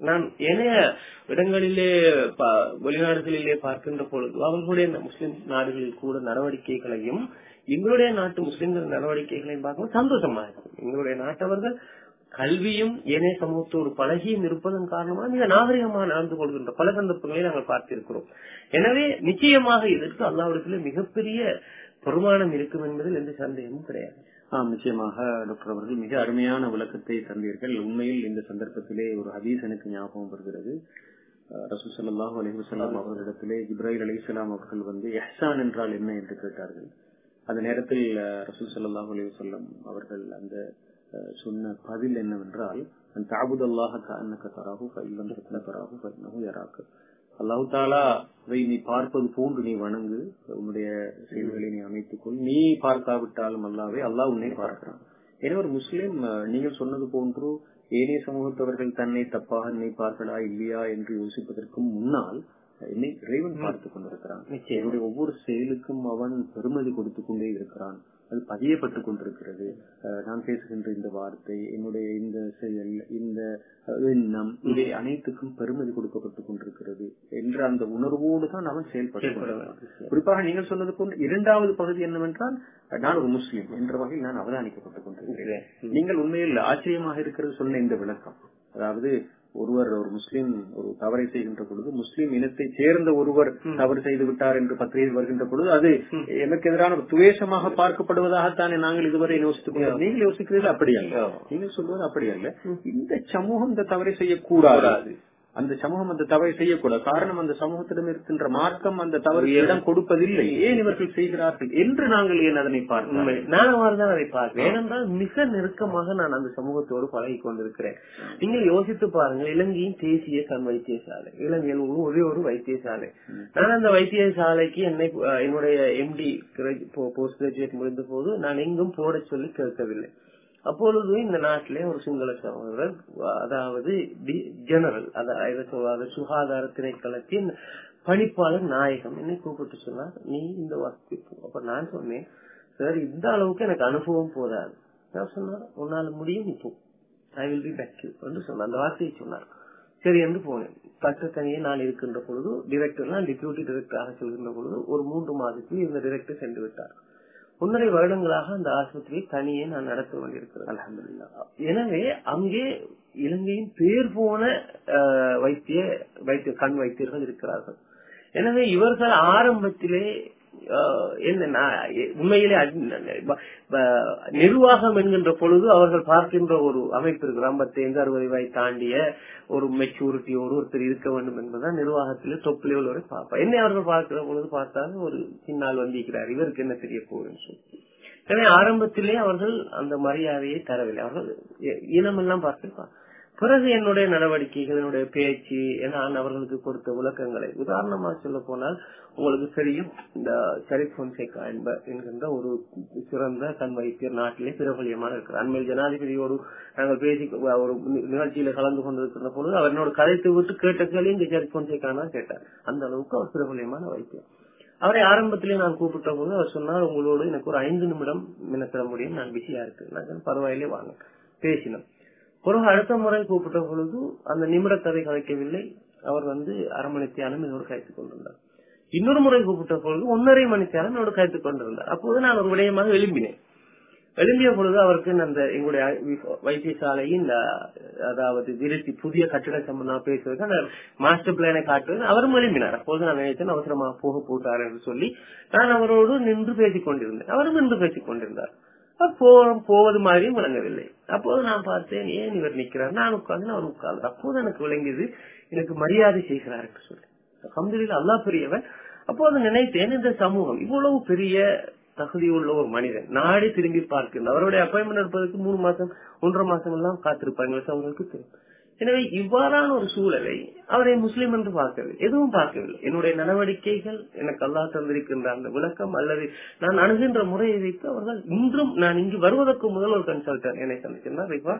நான் ஏனைய இடங்களிலே ப- வெளிநாடுகளிலே பார்க்கின்ற பொழுது அவர்களுடைய இந்த முஸ்லிம் நாடுகளில் கூட நடவடிக்கைகளையும் எங்களுடைய நாட்டு முஸ்லிம்கள் நடவடிக்கைகளையும் பார்க்கும்போது சந்தோஷமா இருக்கும் எங்களுடைய நாட்டவர்கள் கல்வியும் ஏனைய சமூகத்தோடு பழகியும் இருப்பதன் காரணமாக மிக நாகரிகமாக நடந்து கொள்கின்ற பல சந்தர்ப்பங்களை நாங்கள் பார்த்திருக்கிறோம் எனவே நிச்சயமாக இதற்கு அல்லாவிடத்திலே மிகப்பெரிய பெருமானம் இருக்கும் என்பதில் எந்த சந்தேகமும் கிடையாது ஆம் நிச்சயமாக டாக்டர் அவர்கள் மிக அருமையான விளக்கத்தை தந்தீர்கள் உண்மையில் இந்த சந்தர்ப்பத்திலே ஒரு ஹதீஸ் எனக்கு ஞாபகம் வருகிறது அஹ் ரசூல் ஸல்லல்லாஹு அலைஹி வஸல்லம் அவர்களிடத்திலே இப்ராஹிம் அலைஹிஸ்ஸலாம் அவர்கள் வந்து இஹ்சான் என்றால் என்ன என்று கேட்டார்கள் அந்த நேரத்தில் அஹ், ரசூல் ஸல்லல்லாஹு அலைஹி வஸல்லம் அவர்கள் அந்த அஹ், சொன்ன பதில் என்னவென்றால் அன் தஅபுதல்லாஹ கஅன்னக தராஹு ஃபஇல்லம் தகுன தராஹு ஃபஇன்னஹு யராக அல்லாஹு தாலாவை நீ பார்ப்பது போன்று நீ வணங்கு உன்னுடைய செயல்களை நீ அமைத்துக்கொள் நீ பார்க்காவிட்டாலும் அல்லாவே அல்லாஹ் உன்னை பார்க்கிறான் எனவே ஒரு முஸ்லிம் அஹ், நீங்கள் சொன்னது போன்று ஏனைய சமூகத்தவர்கள் தன்னை தப்பாக நினைப்பார்களா இல்லையா என்று யோசிப்பதற்கு முன்னால் என்னை இறைவன் பார்த்துக் கொண்டிருக்கிறான் நிச்சயம். என்னுடைய ஒவ்வொரு செயலுக்கும் அவன் பெருமதி கொடுத்து கொண்டே இருக்கிறான் அது பதியப்பட்டுக் கொண்டிருக்கிறது அஹ், நான் பேசுகின்ற இந்த வார்த்தை என்னுடைய இந்த செயல் இந்த அஹ், எண்ணம் இவை அனைத்துக்கும் பெருமதி கொடுக்கப்பட்டுக் கொண்டிருக்கிறது என்ற அந்த உணர்வோடு தான் அவன் செயல்பட்டு கொண்டிருக்கிறான். குறிப்பாக நீங்கள் சொன்னது போன்று இரண்டாவது பகுதி என்னவென்றால் நான் ஒரு முஸ்லிம் என்ற வகையில் நான் அவதானிக்கப்பட்டுக் கொண்டிருக்கிறேன் நீங்கள் உண்மையில் ஆச்சரியமாக இருக்கிறது சொன்ன இந்த விளக்கம் அதாவது ஒருவர் ஒரு முஸ்லிம் ஒரு தவறை செய்கின்ற பொழுது முஸ்லிம் இனத்தை சேர்ந்த ஒருவர் தவறு செய்து விட்டார் என்று பத்திரிகை வருகின்ற பொழுது அது எனக்கு எதிரான ஒரு துவேஷமாக பார்க்கப்படுவதாகத்தானே நாங்கள் இதுவரை யோசித்துக் கொண்டோம் நீங்கள் யோசிக்கிறீர்கள் அப்படி அல்ல நீங்கள் சொல்வது அப்படி அல்ல இந்த சமூகம் இந்த தவறை செய்யக்கூடாது அந்த சமூகம் அந்த தவறை செய்யக்கூடாது காரணம் அந்த சமூகத்திடம் இருக்கின்ற மார்க்கம் அந்த தவறு இடம் கொடுப்பதில்லை ஏன் இவர்கள் செய்கிறார்கள் என்று நாங்கள் ஏன் அதனை பார்க்கிறோம் உண்மை. நான் அவ்வாறுதான் அதை பார்க்கிறேன் ஏனென்றால் மிக நெருக்கமாக நான் அந்த சமூகத்தோடு பழகி கொண்டிருக்கிறேன் நீங்கள் யோசித்து பாருங்கள் இலங்கையின் தேசிய கண் வைத்தியசாலை இலங்கையில் உள்ள ஒரே ஒரு வைத்தியசாலை நான் அந்த வைத்தியசாலைக்கு என்னை அஹ், என்னுடைய எம்டி போஸ்ட் கிராஜுவேட் முடிந்த போது நான் எங்கும் போட சொல்லி கேட்கவில்லை அப்பொழுது இந்த நாட்டிலே ஒரு சிங்கள சகோதரர் அதாவது டி- ஜெனரல் அதாவது சொல்வாங்க சுகாதார திணைக்களத்தின் பணிப்பாளர் நாயகம் என்னை கூப்பிட்டு சொன்னார் நீ இந்த ஒர்க்கு அப்ப நான் சொன்னேன் சார் இந்த அளவுக்கு எனக்கு அனுபவம் போதாது நான் சொன்னார் உன்னால முடியும் நீ போ I will be back you என்று சொன்னார் அந்த வார்த்தையை சொன்னார் சரி என்று போனேன் பக்கத்தனியே நான் இருக்கின்ற பொழுது டிரெக்டர் நான் டிப்யூட்டி டிரெக்டராக செல்கின்ற பொழுது ஒரு மூன்று மாதத்தில் இந்த டிரெக்டர் சென்று விட்டார் ஒன்றரை வருடங்களாக அந்த ஆஸ்பத்திரியை தனியே நான் நடத்த வேண்டியிருக்கிறேன் அல்ஹம்துலில்லாஹ். எனவே அங்கே இலங்கையின் பேர் போன அஹ், வைத்திய வைத்திய கண் வைத்தியர்கள் இருக்கிறார்கள் எனவே இவர்கள் ஆரம்பத்திலே அஹ், என்ன நான் உண்மையிலே அட்- ப- ப- நிர்வாகம் என்கின்ற பொழுது அவர்கள் பார்க்கின்ற ஒரு அமைப்பு இருக்கு ஐம்பத்தைந்து அறுபது வயது தாண்டிய ஒரு மெச்சூரிட்டியோடு ஒருத்தர் இருக்க வேண்டும் என்பதுதான் நிர்வாகத்திலே தொப் லெவல் வரை பார்ப்பா என்னை அவர்கள் பார்க்கிற பொழுது பார்த்தால் ஒரு சின்னால் வந்திருக்கிறார் இவருக்கு என்ன தெரிய போகுதுன்னு சொல்லி எனவே ஆரம்பத்திலே அவர்கள் அந்த மரியாதையை தரவில்லை அவர்கள் இ- இனமெல்லாம் பார்த்து பிறகு என்னுடைய நடவடிக்கைகள் என்னுடைய பேச்சு நான் அவர்களுக்கு கொடுத்த விளக்கங்களை உதாரணமாக சொல்ல போனால் உங்களுக்கு தெரியும் இந்த ஷரீப் பொன்சேகா என்ப என்கின்ற ஒரு சிறந்த கண் வைத்தியர் நாட்டிலே பிரபலியமாக இருக்கிறார் அண்மையில் ஜனாதிபதியோடு நாங்கள் பேசி ஒரு நி- நிகழ்ச்சியில கலந்து கொண்டிருக்கிற பொழுது அவர் என்னோட கதைத்து விட்டு கேட்ட கேள்வி இந்த ஷரீப் பொன்சேகா தான் கேட்டார் அந்த அளவுக்கு அவர் பிரபலியமான வைத்தியர் அவரை ஆரம்பத்திலே நான் கூப்பிட்ட போது அவர் சொன்னார் உங்களோடு எனக்கு ஒரு ஐந்து நிமிடம் மினக்கிட முடியும் நான் பிஸியா இருக்கு நான் சொன்னேன், பரவாயில்லை வாங்க பேசினோம் பிறகு அடுத்த முறை கூப்பிட்ட பொழுது அந்த நிமிட கதை கதைக்கவில்லை அவர் வந்து அரை மணி தியானம் என்னோடு கழித்துக் கொண்டிருந்தார் இன்னொரு முறை கூப்பிட்ட பொழுது ஒன்றரை மணி தியானம் என்னோடு கழித்துக் கொண்டிருந்தார் அப்போது நான் ஒரு விடயமாக எழும்பினேன் எழும்பிய பொழுது அவருக்கு அந்த எங்களுடைய வைத்தியசாலையின் இந்த, அதாவது விருத்தி புதிய கட்டிட சம்பந்தமா பேசுவதற்கு அந்த மாஸ்டர் பிளானை காட்டுவது அவரும் எழும்பினார் அப்போது நான் நினைத்தேன் அவசரமா போக போட்டார் என்று சொல்லி நான் அவரோடு நின்று பேசிக் கொண்டிருந்தேன் அவரும் நின்று பேசிக் கொண்டிருந்தார் அப்ப போ- போவது மாதிரியும் விளங்கவில்லை அப்போது நான் பார்த்தேன் ஏன் இவர் நிக்கிறார் நான் உட்கார்ந்து அவர் உட்கார்ந்து அப்போது எனக்கு விளங்கியது எனக்கு மரியாதை செய்கிறார் என்று சொல்லி அல்ஹம்துலில்லாஹ் அல்லாஹ் பெரியவன் அப்போது நினைத்தேன் இந்த சமூகம் இவ்வளவு பெரிய தகுதி உள்ள ஒரு மனிதன் நாடி திரும்பி பார்க்கின்ற அவருடைய அப்பாயின்மெண்ட் எடுப்பதற்கு மூணு மாசம் ஒன்றரை மாசம் எல்லாம் காத்திருப்பாங்க அவங்களுக்கு தெரியும் எனவே இவ்வாறான ஒரு சூழலை அவரை முஸ்லிம் என்று பார்க்கவில்லை எதுவும் பார்க்கவில்லை என்னுடைய நடவடிக்கைகள் எனக்கு அல்லாஹ் தந்திருக்கின்ற அந்த விளக்கம் அல்லது நான் அணுகின்ற முறையை வைத்து அவர்கள் இன்றும் நான் இங்கு வருவதற்கு முதல் ஒரு கன்சல்டன் என்னை சந்திச்சிருந்தார் Rifa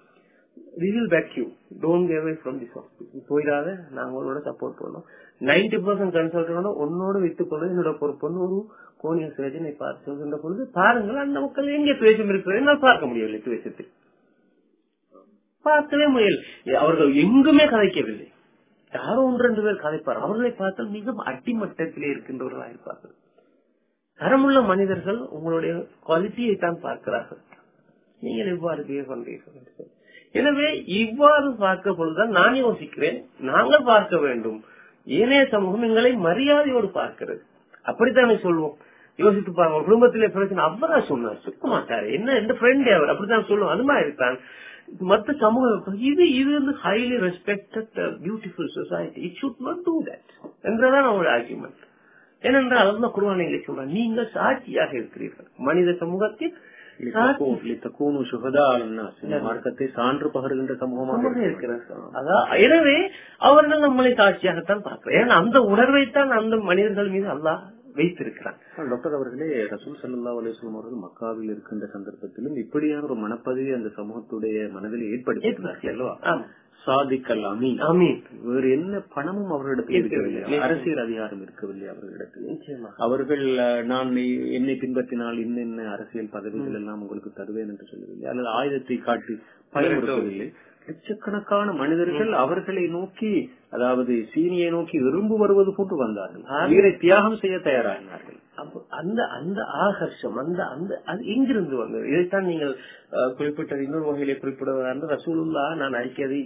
we will back you don't get away from this hospital போயிடாத நாங்க உங்களோட சப்போர்ட் பண்ணோம் நைன்டி பர்சன்ட் கன்சல்டனோட உன்னோட வைத்துக் கொண்டு என்னோட பொறுப்புன்னு ஒரு கோனிய சர்ஜனை பார்த்து சொல்கின்ற பொழுது பாருங்கள் அந்த மக்கள் எங்கே துவேஷம் இருக்கிறது என்னால் பார்க்க முடியவில்லை துவேஷத்தை பார்க்கவே முயல் அவர்கள் எங்குமே கதைக்கவில்லை யாரோ ஒன்று ரெண்டு பேர் கதைப்பார் அவர்களை பார்த்தால் மிக அடிமட்டத்திலே இருக்கின்றவர்களாக இருப்பார்கள் தரமுள்ள மனிதர்கள் உங்களுடைய குவாலிட்டியை தான் பார்க்கிறார்கள் நீங்கள் எவ்வாறு பிஹேவ் பண்றீர்கள் என்று சொல்லி. எனவே இவ்வாறு பார்க்க பொழுதுதான் நான் யோசிக்கிறேன் நாங்கள் பார்க்க வேண்டும் ஏனைய சமூகம் எங்களை மரியாதையோடு பார்க்கிறது அப்படித்தானே சொல்வோம் யோசித்து பாருங்க ஒரு குடும்பத்திலே பிரச்சனை அவரா சொன்னார் சுத்த மாட்டாரு என்ன எந்த ஃப்ரெண்ட் அவர் அப்படித்தான் சொல்லுவோம் அது மாதிரி தான் மத்த சமூகம் இது இது வந்து highly respected beautiful society it should not do that என்றதான் அவங்களோட ஆர்குமெண்ட் ஏனென்றால் அதுதான் குருவானிகளை சொல்றாங்க நீங்கள் சாட்சியாக இருக்கிறீர்கள் மனித சமூகத்தில் சாட்சி லித்தகூனு சுகதா அலன்னாஸ். இந்த மார்க்கத்தை சான்று பகருகின்ற சமூகமாக சமூகம் இருக்கிறார் அதான் எனவே அவர்கள் நம்மளை சாட்சியாகத்தான் பார்க்கிறார் ஏன்னா அந்த உணர்வைத்தான் அந்த மனிதர்கள் மீது அல்லாஹ் வைத்திருக்கிறான் டாக்டர் அவர்களே ரசூல் சல்லா அலுவலம் அவர்கள் மக்காவில் இருக்கின்ற சந்தர்ப்பத்திலும் இப்படியான ஒரு மனப்பதிவை அந்த சமூகத்துடைய மனதில் ஏற்படுத்தியிருந்தார்கள் அல்லவா ஆமா. சாதிக்கல் அமீன் ஆமீன் வேறு என்ன பணமும் அவர்களிடத்தில் இருக்கவில்லை இருக்கவில்லை. அரசியல் அதிகாரம் இருக்கவில்லை அவர்களிடத்தில் நிச்சயமா அவர்கள் அஹ், நான் இ- என்னை பின்பற்றினால் இன்னென்ன அரசியல் பதவிகள் எல்லாம் உங்களுக்கு தருவேன் என்று சொல்லவில்லை அல்லது ஆயுதத்தை காட்டி பயமுறுத்தவில்லை லட்சக்கணக்கான மனிதர்கள் அவர்களை நோக்கி அதாவது சீனியை நோக்கி விரும்பு வருவது போன்று வந்தார்கள் உயிரை தியாகம் செய்ய தயாராகினார்கள் அப்ப அந்த அந்த ஆகர்ஷம் அந்த அந்த அது எங்கிருந்து வந்தது இதைத்தான் நீங்கள் அஹ், குறிப்பிட்ட இன்னொரு வகையிலே குறிப்பிடுவதாக ரசூலுல்லா நான் அடிக்கடி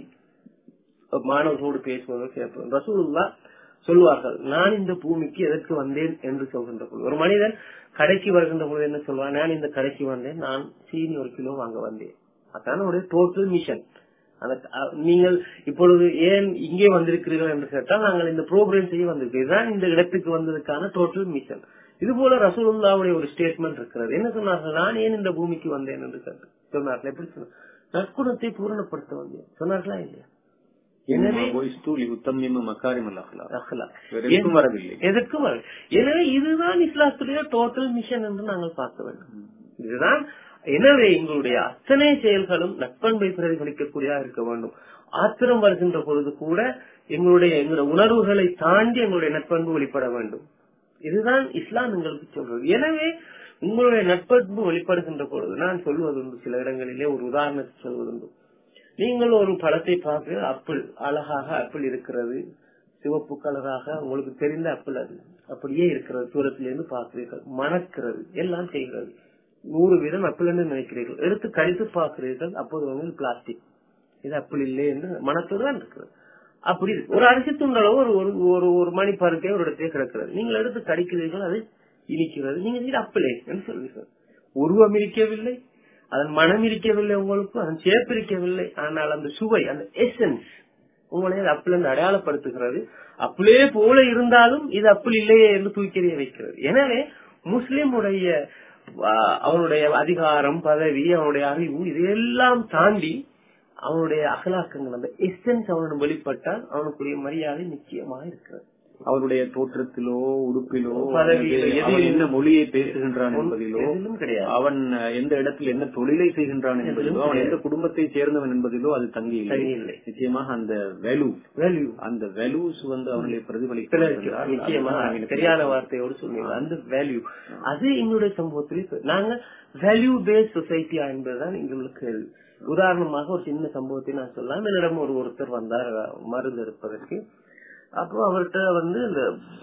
மாணவர்களோடு பேசுவதோ கேட்பேன் ரசூலுல்லா சொல்லுவார்கள் நான் இந்த பூமிக்கு எதற்கு வந்தேன் என்று சொல்கின்ற பொழுது ஒரு மனிதன் கடைக்கு வருகின்ற பொழுது என்ன சொல்வான் நான் இந்த கடைக்கு வந்தேன் நான் சீனி ஒரு கிலோ வாங்க வந்தேன் அதான் அவருடைய டோட்டல் மிஷன் அந்த அஹ், நீங்கள் இப்பொழுது ஏன் இங்கே வந்திருக்கிறீர்கள் என்று கேட்டால் நாங்கள் இந்த ப்ரோக்ராம் செய்ய வந்திருக்கிறோம் இதுதான் இந்த இடத்துக்கு வந்ததுக்கான டோட்டல் மிஷன் இது போல ரசூலுல்லாவுடைய ஒரு ஸ்டேட்மெண்ட் இருக்கிறது என்ன சொன்னார்கள் நான் ஏன் இந்த பூமிக்கு வந்தேன் என்று கேட்டு சொன்னார்கள் எப்படி சொன்னார் நற்குணத்தை பூரணப்படுத்த வந்தேன் சொன்னார்களா இல்லையா எனவே உத்தமியம் மக்காரிமல் அஹ்லாக். அஹ்லாக். வேற எதுக்கும் வரவில்லை எதற்கும் வர எனவே இதுதான் இஸ்லாத்துடைய டோட்டல் மிஷன் என்று நாங்கள் பார்க்க வேண்டும் இதுதான் எனவே எங்களுடைய அத்தனை செயல்களும் நட்பண்பை பிரதிபலிக்கக்கூடியதாக இருக்க வேண்டும் ஆத்திரம் வருகின்ற பொழுது கூட எங்களுடைய எங்களுடைய உணர்வுகளை தாண்டி எங்களுடைய நட்பண்பு வெளிப்பட வேண்டும் இதுதான் இஸ்லாம் எங்களுக்கு சொல்றது எனவே உங்களுடைய நட்பண்பு வெளிப்படுகின்ற பொழுது நான் சொல்வதுண்டு சில இடங்களிலே ஒரு உதாரணத்தை சொல்வதுண்டு நீங்கள் ஒரு பழத்தை பார்த்து அப்பிள் அழகாக அப்பிள் இருக்கிறது சிவப்பு கலராக உங்களுக்கு தெரிந்த அப்பிள் அது அப்படியே இருக்கிறது தூரத்திலிருந்து பார்க்கிறீர்கள் மணக்கிறது எல்லாம் செய்கிறது நூறு வீதம் அப்பிள் என்று நினைக்கிறீர்கள் எடுத்து கழித்து பார்க்கிறீர்கள் அப்போது வந்து பிளாஸ்டிக் இது அப்பிள் இல்லை என்று மனத்தோடு தான் இருக்கிறது அப்படி இருக்கு. ஒரு அரிசி துண்டளவு ஒரு ஒரு ஒரு ஒரு மணி பருக்கே ஒரு இடத்தையே கிடக்கிறது நீங்கள் எடுத்து கடிக்கிறீர்கள் அது இனிக்கிறது நீங்க இது அப்பிளே என்று சொல்வீர்கள் உருவம் இருக்கவில்லை அதன் மனம் இருக்கவில்லை உங்களுக்கு அதன் சேப்பு இருக்கவில்லை ஆனால் அந்த சுவை அந்த எசன்ஸ் உங்களை அது அப்பிள் என்று அடையாளப்படுத்துகிறது அப்பிளே போல இருந்தாலும் இது அப்பிள் இல்லையே என்று தூக்கி வைக்கிறது எனவே முஸ்லிமுடைய ஆஹ், அவனுடைய அதிகாரம் பதவி அவனுடைய அறிவு இதையெல்லாம் தாண்டி அவனுடைய அகலாக்கங்கள் அந்த எசன்ஸ் அவனுடன் வெளிப்பட்டால் அவனுக்குரிய மரியாதை நிச்சயமாக இருக்கிறது அவருடைய தோற்றத்திலோ உடுப்பிலோ பதவியிலோ, அல்லது எதிலும் அவன் என்ன மொழியை பேசுகின்றான் என்பதிலோ எதிலும் கிடையாது அவன் அஹ், எந்த இடத்தில் என்ன தொழிலை செய்கின்றான் என்பதிலோ அவன் எந்த குடும்பத்தை சேர்ந்தவன் என்பதிலோ அது தங்கி இல்லை தங்கி இல்லை. நிச்சயமாக அந்த வேல்யூ வேல்யூ அந்த வேல்யூஸ் வந்து அவர்களை பிரதிபலிக்கிறார் நிச்சயமா தெரியாத வார்த்தையோடு சொன்னீங்க அந்த வேல்யூ அது எங்களுடைய சமூகத்தில் இப்ப நாங்க வேல்யூ பேஸ்ட் சொசைட்டியா என்பதுதான் எங்களுடைய கேள்வி உதாரணமாக ஒரு சின்ன சம்பவத்தை நான் சொல்லலாம் என்னிடம் ஒரு ஒருத்தர் வந்தார் மருந்து எடுப்பதற்கு அப்போ அவர்கிட்ட வந்து இந்த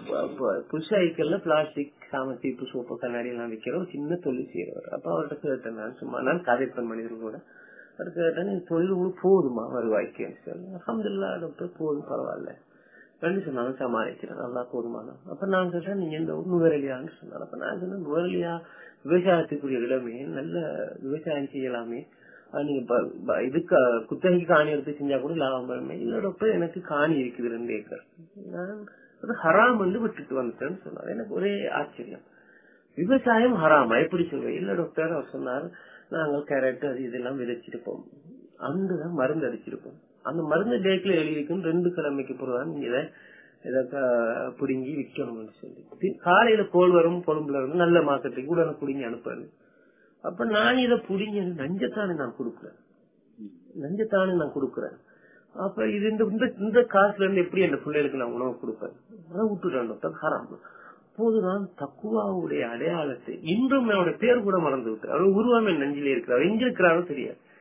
புஷ் ஐக்கல்ல பிளாஸ்டிக் சாமத்தி சோப்பு கண்ணாடி எல்லாம் விற்கிற ஒரு சின்ன தொழில் செய்யறவர் அப்ப அவர்கிட்ட கேட்டேன் நான் சும்மா நான் கதைப்பன் மனிதர் கூட அவர் கேட்டேன் இந்த தொழில் உங்களுக்கு போதுமா வருவாய்க்கு அஹமதுல்லா டாக்டர் போதும் பரவாயில்ல ரெண்டு சொன்னாங்க சமாளிக்கிறேன் நல்லா போதுமான அப்ப நான் கேட்டேன் நீங்க இந்த ஊர் நுவரலியான்னு சொன்னாங்க அப்ப நான் சொன்னேன் நுவரலியா விவசாயத்துக்குரிய இடமே நல்ல விவசாயம் செய்யலாமே ஆஹ் நீங்க ப- ப- இதுக்கு குத்தகைக்கு காணி எடுத்து செஞ்சா கூட லாபம் வருமே இல்ல டாக்டர் எனக்கு காணி இருக்குது ரெண்டு ஏக்கர் நான் அது ஹராம் வந்து விட்டுட்டு வந்துட்டேன்னு சொன்னார் எனக்கு ஒரே ஆச்சரியம் விவசாயம் ஹராமா எப்படி சொல்லுவேன் இல்ல டாக்டர் அவர் சொன்னார் நாங்கள் கேரட் அது இதெல்லாம் விதைச்சிருப்போம் அந்துதான் மருந்து அடிச்சிருப்போம் அந்த மருந்து டேக்ல எழுதிக்கும் ரெண்டு கிழமைக்கு பிறகுதான் நீங்க இதை இதை க- பிடுங்கி விற்கணும்னு சொல்லி தி- காலையில கோல் வரும் கொழும்புல இருந்து நல்ல மார்க்கெட்டுக்கு உடனே பிடுங்கி அனுப்புறது அப்ப நான் இதை புடிங்க நஞ்சத்தானே நான் கொடுக்குறேன் நஞ்சத்தானே நான் கொடுக்குறேன் அப்ப இது இந்த இந்த- இந்த காசுல இருந்து எப்படி அந்த பிள்ளைகளுக்கு நான் உணவு கொடுப்பேன் அதான் விட்டுறேன் டாக்டர் ஹராம் அப்போதுதான் தக்குவாவுடைய அடையாளத்தை இன்றும் என்னோட பேர் கூட மறந்து விட்டு அவர் உருவாமே நஞ்சிலே இருக்கிறார் எங்க இருக்கிறாரோ தெரியாது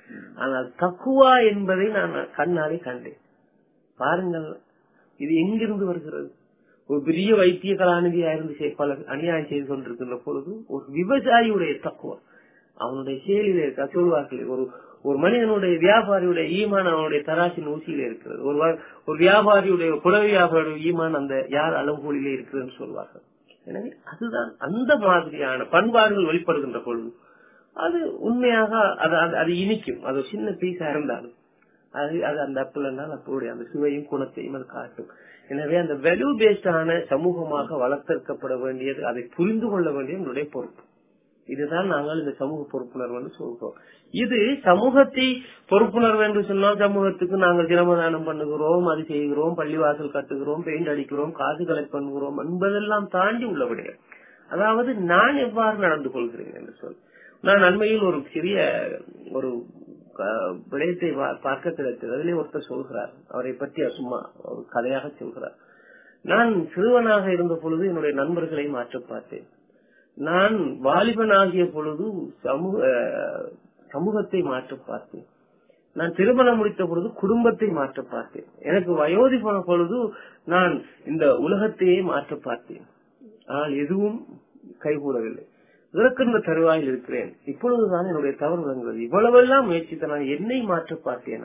ஆனால் தக்குவா என்பதை நான் கண்ணாலே கண்டேன் பாருங்கள் இது எங்கிருந்து வருகிறது ஒரு பெரிய வைத்திய கலாநிதியா இருந்து செய்- பல அநியாயம் செய்து கொண்டிருக்கின்ற பொழுது ஒரு விவசாயியுடைய தக்குவா அவனுடைய செயலிலே இருக்க சொல்வார்கள் ஒரு ஒரு மனிதனுடைய வியாபாரியுடைய ஈமான் அவனுடைய தராசின் ஊசியில இருக்கிறது ஒரு வ- ஒரு வியாபாரியுடைய குல வியாபாரியுடைய ஈமான் அந்த யார் அளவுகோலிலே இருக்கிறதுன்னு சொல்வார்கள் எனவே அதுதான் அந்த மாதிரியான பண்பாடுகள் வெளிப்படுகின்ற பொழுது அது உண்மையாக அது அது- அது இனிக்கும் அது ஒரு சின்ன பீஸா இருந்தாலும் அது அது அந்த அப்பிள் என்றால் அப்பளுடைய அந்த சுவையும் குணத்தையும் அது காட்டும் எனவே அந்த வெலு பேஸ்டான சமூகமாக வளர்த்தெடுக்கப்பட வேண்டியது அதை புரிந்து கொள்ள வேண்டியது என்னுடைய பொறுப்பு இதுதான் நாங்கள் இந்த சமூக பொறுப்புணர்வு என்று சொல்றோம் இது சமூகத்தை பொறுப்புணர்வு என்று சொன்னால் சமூகத்துக்கு நாங்கள் ஜனமதானம் பண்ணுகிறோம் அது செய்கிறோம் பள்ளிவாசல் கட்டுகிறோம் பெயிண்ட் அடிக்கிறோம் காசு கலெக்ட் பண்ணுகிறோம் என்பதெல்லாம் தாண்டி உள்ள விடயம் அதாவது நான் எவ்வாறு நடந்து கொள்கிறேன் என்று சொல் நான் அண்மையில் ஒரு சிறிய ஒரு அஹ், விடயத்தை வா- பார்க்க கிடைத்தது அதிலே ஒருத்தர் சொல்கிறார் அவரை பற்றி சும்மா ஒரு கதையாக சொல்கிறார் நான் சிறுவனாக இருந்த பொழுது என்னுடைய நண்பர்களை மாற்ற பார்த்தேன் நான் வாலிபன் ஆகிய பொழுது சமூக அஹ், சமூகத்தை மாற்ற பார்த்தேன் நான் திருமணம் முடித்த பொழுது குடும்பத்தை மாற்ற பார்த்தேன் எனக்கு வயோதி போன பொழுது நான் இந்த உலகத்தையே மாற்ற பார்த்தேன் ஆனால் எதுவும் கைகூடவில்லை இறக்கின்ற தருவாயில் இருக்கிறேன் இப்பொழுதுதான் என்னுடைய தவறு விளங்குகிறது இவ்வளவெல்லாம் முயற்சித்த நான் என்னை மாற்ற பார்த்தேனா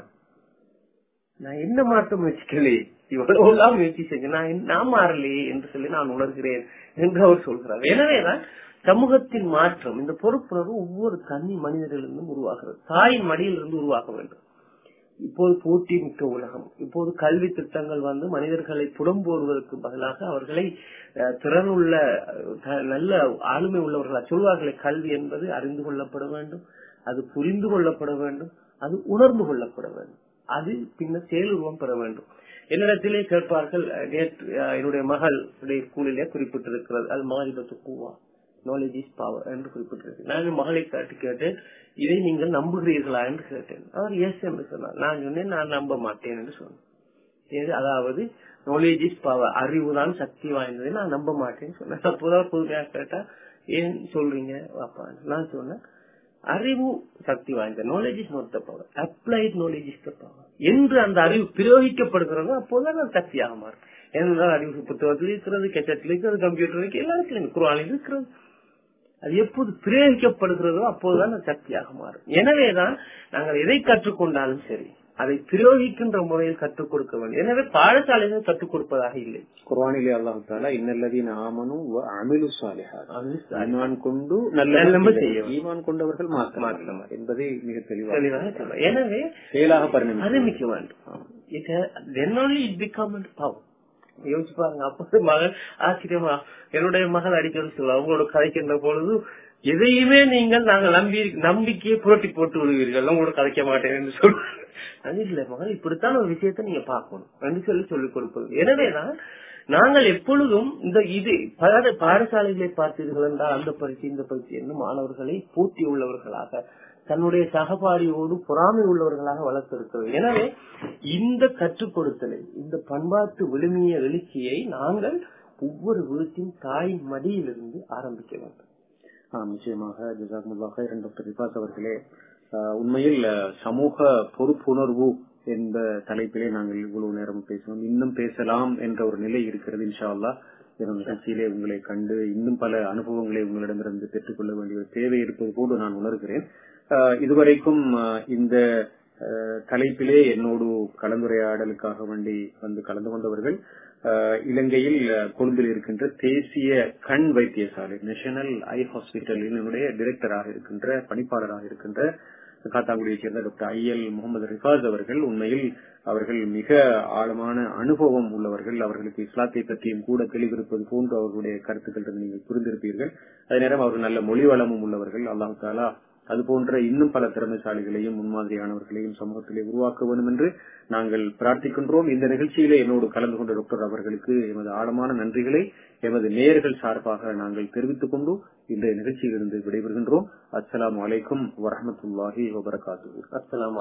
நான் என்ன மாற்ற முயற்சிக்கலையே இவ்வளவுலாம் முயற்சி செஞ்சேன் நான் என்ன- நான் மாறலையே என்று சொல்லி நான் உணர்கிறேன் என்று அவர் சொல்கிறார் எனவேதான் சமூகத்தின் மாற்றம் இந்த பொறுப்புணர்வு ஒவ்வொரு தனி மனிதரிலிருந்தும் உருவாகிறது தாயின் மடியிலிருந்து உருவாக வேண்டும் இப்போது போட்டி மிக்க உலகம் இப்போது கல்வி திட்டங்கள் வந்து மனிதர்களை புடம்போடுவதற்கு பதிலாக அவர்களை அஹ், திறனுள்ள அஹ், நல்ல ஆளுமை உள்ளவர்களா சொல்வார்களே கல்வி என்பது அறிந்து கொள்ளப்பட வேண்டும் அது புரிந்து கொள்ளப்பட வேண்டும் அது உணர்ந்து கொள்ளப்பட வேண்டும் அது பின்னர் செயலுருவம் பெற வேண்டும் என்னிடத்திலே கேட்பார்கள் அஹ், நேற்று அஹ், என்னுடைய மகள் ஸ்கூலிலே குறிப்பிட்டிருக்கிறது அது மாறிபத்து கூவா நாலேஜ் இஸ் பவர் என்று குறிப்பிட்டிருக்கு நான் என் மகளை காட்டி கேட்டேன் இதை நீங்கள் நம்புகிறீர்களா என்று கேட்டேன் அவர் எஸ் என்று சொன்னார் நான் சொன்னேன் நான் நம்ப மாட்டேன் என்று சொன்னேன் எது அதாவது நாலேஜ் இஸ் பவர் அறிவுதான் சக்தி வாய்ந்தது நான் நம்ப மாட்டேன்னு சொன்னேன் அப்போதான் புதுமையாக கேட்டா ஏன் சொல்றீங்க அப்பா நான் சொன்னேன் அறிவு சக்தி வாய்ந்த knowledge is not the power applied knowledge is the power என்று அந்த அறிவு பிரயோகிக்கப்படுகிறதோ அப்போதான் அது சக்தியாக மாறும் ஏனென்றால் அறிவு புத்தகத்தில் இருக்கிறது கெச்சத்தில் இருக்கிறது கம்ப்யூட்டர் இருக்கு எல்லாத்துலயும் குரானில் இருக்கிறது அது எப்போது பிரயோகிக்கப்படுகிறதோ அப்போதுதான் அது சக்தியாக மாறும் எனவேதான் நாங்கள் எதை கற்றுக்கொண்டாலும் சரி அதை பிரயோகிக்கின்ற முறையில் கற்றுக் கொடுக்க வேண்டும் எனவே பாடசாலைகள் கற்றுக் கொடுப்பதாக இல்லை குர்ஆனிலே அல்லாஹ் தாலா இன்னல்லதீன ஆமனு வ அமிலு சாலிஹாத் அது ஈமான் கொண்டு நல்ல நல்ல செய்யும். ஈமான் கொண்டவர்கள் மாத்திரம் மாத்திரம். என்பதை மிக தெளிவாக தெளிவாக சொல்லுவார். எனவே செயலாக பரிணமிக்கும் ஆரம்பிக்க வேண்டும் it ha- then only it become a power யோசிச்சு பாருங்க அப்போது மகள் ஆச்சரியமா என்னுடைய மகள் அடிக்கடி சொல்லுவா அவங்களோட கதைக்கின்ற பொழுது எதையுமே நீங்கள் நாங்கள் நம்பி நம்பிக்கையை புரட்டி போட்டு விடுவீர்கள் உங்களோட கதைக்க மாட்டேன் என்று சொல்லுவாங்க அது இல்ல மகள் இப்படித்தான் ஒரு விஷயத்தை நீங்க பார்க்கணும் என்று சொல்லி சொல்லிக் கொடுப்பது எனவேதான் நாங்கள் எப்பொழுதும் இந்த இது பாட பாடசாலைகளை பார்த்தீர்கள் என்றால் அந்த பரிசு இந்த பரிசு என்று மாணவர்களை போட்டி உள்ளவர்களாக தன்னுடைய சகபாடியோடு பொறாமை உள்ளவர்களாக வளர்த்திருக்கிறது எனவே இந்த கற்றுக் கொடுத்தலை இந்த பண்பாட்டு விழுமிய எழுச்சியை நாங்கள் ஒவ்வொரு வீட்டின் தாயின் மடியிலிருந்து ஆரம்பிக்க வேண்டும் ஆம், நிச்சயமாக ஜசாக்முல்லாஹ் இரண்டு டாக்டர் ரிபாஸ் அவர்களே ஆஹ், உண்மையில் ஆஹ், சமூக பொறுப்புணர்வு என்ற தலைப்பிலே நாங்கள் இவ்வளவு நேரம் பேசணும் இன்னும் பேசலாம் என்ற ஒரு நிலை இருக்கிறது இன்ஷா அல்லாஹ் எனும் நிகழ்ச்சியிலே உங்களை கண்டு இன்னும் பல அனுபவங்களை உங்களிடமிருந்து பெற்றுக்கொள்ள வேண்டிய ஒரு தேவை இருப்பது போல நான் உணர்கிறேன் ஆஹ், இதுவரைக்கும் ஆஹ், இந்த ஆஹ், தலைப்பிலே என்னோடு கலந்துரையாடலுக்காக வேண்டி வந்து கலந்து கொண்டவர்கள் ஆஹ், இலங்கையில் ஆஹ், கொழும்பில் இருக்கின்ற தேசிய கண் வைத்தியசாலை நேஷனல் ஐ ஹாஸ்பிட்டலினுடைய டிரெக்டராக இருக்கின்ற பணிப்பாளராக இருக்கின்ற காத்தாங்குடியைச் சேர்ந்த doctor I L Muhammad Rifas அவர்கள் உண்மையில் அவர்கள் மிக ஆழமான அனுபவம் உள்ளவர்கள் அவர்களுக்கு இஸ்லாத்தை பற்றியும் கூட தெளிவிருப்பது போன்று அவர்களுடைய கருத்துக்கள் நீங்கள் புரிந்திருப்பீர்கள் அதே நேரம் அவர்கள் நல்ல மொழி வளமும் உள்ளவர்கள் அல்லாஹு தாலா அது போன்ற இன்னும் பல திறமைசாலிகளையும் முன்மாதிரியானவர்களையும் சமூகத்திலே உருவாக்க வேண்டும் என்று நாங்கள் பிரார்த்திக்கின்றோம் இந்த நிகழ்ச்சியிலே என்னோடு கலந்து கொண்ட டாக்டர் அவர்களுக்கு எமது ஆழமான நன்றிகளை எமது நேயர்கள் சார்பாக நாங்கள் தெரிவித்துக் கொண்டு இந்த நிகழ்ச்சியிலிருந்து விடைபெறுகின்றோம் அஸ்ஸலாமு அலைக்கும் வரஹமத்துல்லாஹி வபரகாத்து அஸ்லாம்